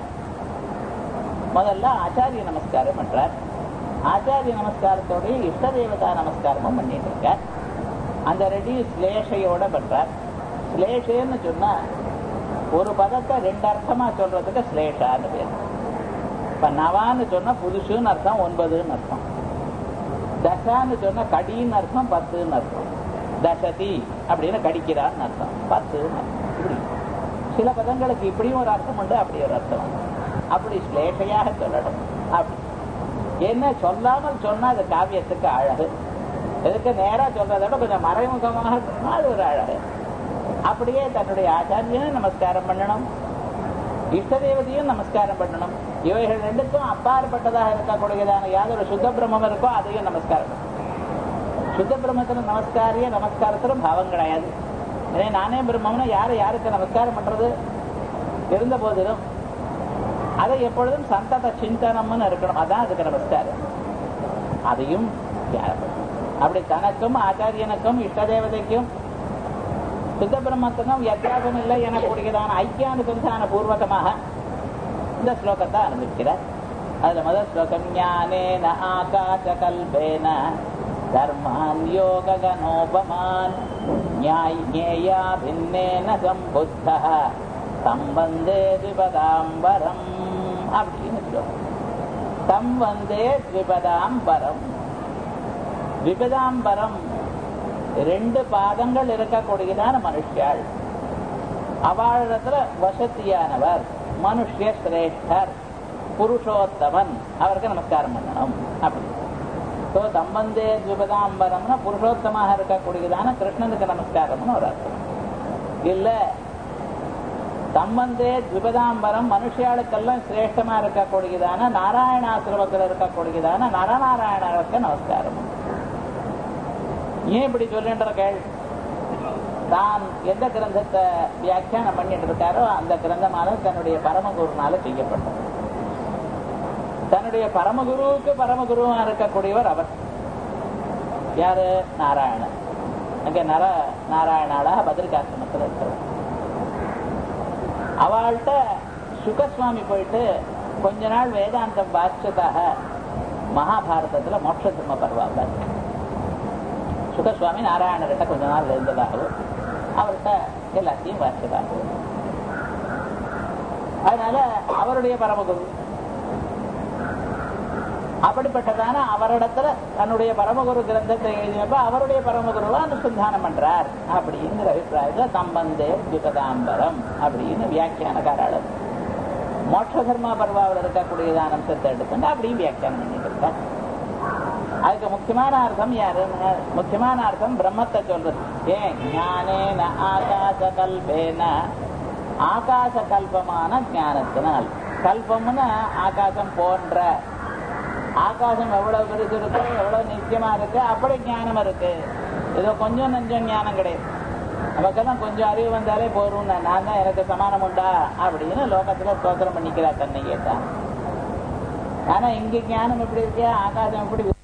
முதல்ல ஆச்சாரிய நமஸ்காரம் பண்றார் ஆச்சாரிய நமஸ்காரத்தோடய இஷ்ட தேவதா நமஸ்காரமும் பண்ணிட்டு இருக்கார் அந்த ரெடி ஸ்லேஷையோட பண்றார் ஸ்லேஷன்னு சொன்னா ஒரு பதத்தை ரெண்டு அர்த்தமா சொல்றதுக்கு ஸ்லேஷான்னு பேர் இப்ப நவான்னு சொன்னா புதுசுன்னு அர்த்தம் ஒன்பதுன்னு அர்த்தம் தசான்னு சொன்னா கடின்னு அர்த்தம் பத்துன்னு அர்த்தம் தசதி அப்படின்னு கடிக்கிறான்னு அர்த்தம் பத்துன்னு அர்த்தம் இப்படி சில பதங்களுக்கு இப்படியும் ஒரு அர்த்தம் உண்டு அப்படி ஒரு அர்த்தம் உண்டு. அப்படி ஸ்லேஷையாக சொல்லணும் அப்படி என்ன சொல்லாமல் சொன்னா அது காவியத்துக்கு அழகு எதுக்கு நேரா சொல்றதை விட கொஞ்சம் மறைமுகமாக சொன்னா அது ஒரு அழகு அப்படியே தன்னுடைய ஆச்சாரியனை நமஸ்காரம் பண்ணணும் இஷ்ட தேவதையும் நமஸ்காரம் பண்ணணும் இவைகள் ரெண்டுக்கும் அப்பாற்பட்டதாக இருக்கக்கூடியதான யாதொரு சுத்த பிரம்மம் இருக்கோ அதையும் நமஸ்காரம் பண்ணணும். சுத்த பிரம்மத்துல நமஸ்காரிய நமஸ்காரத்துல பாவம் கிடையாது எனவே நானே பிரம்மம்னு யாரை யாருக்கு நமஸ்காரம் பண்றது இருந்த போதிலும் அதை எப்பொழுதும் சந்தத சிந்தனம்னு இருக்கணும் அதான் அதுக்கு நமஸ்காரம் அதையும் தியானம் பண்ணணும். அப்படி தனக்கும் ஆச்சாரியனுக்கும் இஷ்ட தேவதைக்கும் சுத்த பிரம்மத்துக்கும் வித்தியாசம் இல்லை எனக்கூடியதான ஐக்கியானுசந்தான பூர்வகமாக இந்த ஸ்லோகத்தை ஆரம்பிக்கிறார் அதுல முதல் ஸ்லோகம் ஞானேன ஆகாச கல்பேன தர்மான் யோக கனோபமான் ஞாய் ஞேயா பின்னேன சம்புத்த சம்பந்தே திபதாம்பரம் அப்படின்னு ஸ்லோகம் சம்பந்தே திபதாம்பரம் விபதாம்பரம் ரெண்டு பாதங்கள் இருக்கக்கூடியதான மனுஷியாள் அவளிடத்துல வசதியானவர் மனுஷ்ய சிரேஷ்டர் புருஷோத்தமன் அவருக்கு நமஸ்காரம் பண்ணணும் அப்படி ஸோ சம்பந்தே விபதாம்பரம்னா புருஷோத்தமாக இருக்கக்கூடியதான கிருஷ்ணனுக்கு நமஸ்காரம்னு ஒரு அர்த்தம் இல்ல சம்பந்தே விபதாம்பரம் மனுஷியாளுக்கெல்லாம் சிரேஷ்டமா இருக்கக்கூடியதான நாராயணாசிரமத்தில் இருக்கக்கூடியதான நரநாராயணருக்கு நமஸ்காரம் ஏன் இப்படி சொல்லுன்ற கேள் தான் எந்த கிரந்தத்தை வியாக்கியானம் பண்ணிட்டு இருக்காரோ அந்த கிரந்தமானது தன்னுடைய பரமகுருனால செய்யப்பட்டது தன்னுடைய பரமகுருவுக்கு பரமகுருவா இருக்கக்கூடியவர் அவர் யாரு நாராயணன் அங்க நர நாராயணாளாக பத்ரிகாசிரமத்தில் இருக்கிறவர் அவள்கிட்ட சுகசுவாமி போயிட்டு கொஞ்ச நாள் வேதாந்தம் வாசிச்சதாக மகாபாரதத்துல மோட்ச திரும்ப பருவாங்க சுகசுவாமி நாராயணர்கிட்ட கொஞ்ச நாள் இருந்ததாகவும் அவர்கிட்ட எல்லாத்தையும் வாசிச்சதாகவும் அதனால அவருடைய பரமகுரு அப்படிப்பட்டதான அவரிடத்துல தன்னுடைய பரமகுரு கிரந்தத்தை எழுதினப்ப அவருடைய பரமகுருவை அனுசந்தானம் பண்றார் அப்படிங்கிற அபிப்பிராயத்துல சம்பந்தே ஜுகதாம்பரம் அப்படின்னு வியாக்கியானக்காரர் மோட்ச தர்மா பர்வாவில் இருக்கக்கூடியதான அம்சத்தை எடுத்துட்டு அப்படியும் வியாக்கியானம் பண்ணிட்டு இருக்கார் அதுக்கு முக்கியமான அர்த்தம் யாருன்னு முக்கியமான அர்த்தம் பிரம்மத்தை சொல்றது ஏன் ஞானேன ஆகாச கல்பேன ஆகாச கல்பமான ஞானத்தினால் கல்பம்னு ஆகாசம் போன்ற ஆகாசம் எவ்வளவு பெருசு இருக்கு எவ்வளவு நிச்சயமா இருக்கு அப்படி ஞானம் இருக்கு ஏதோ கொஞ்சம் நஞ்சம் ஞானம் கிடையாது நமக்கெல்லாம் கொஞ்சம் அறிவு வந்தாலே போரும் நான் தான் எனக்கு சமானம் உண்டா அப்படின்னு லோகத்துல ஸ்தோத்திரம் பண்ணிக்கிறா தன்னை கேட்டா ஆனா இங்க ஞானம் எப்படி இருக்கு ஆகாசம் எப்படி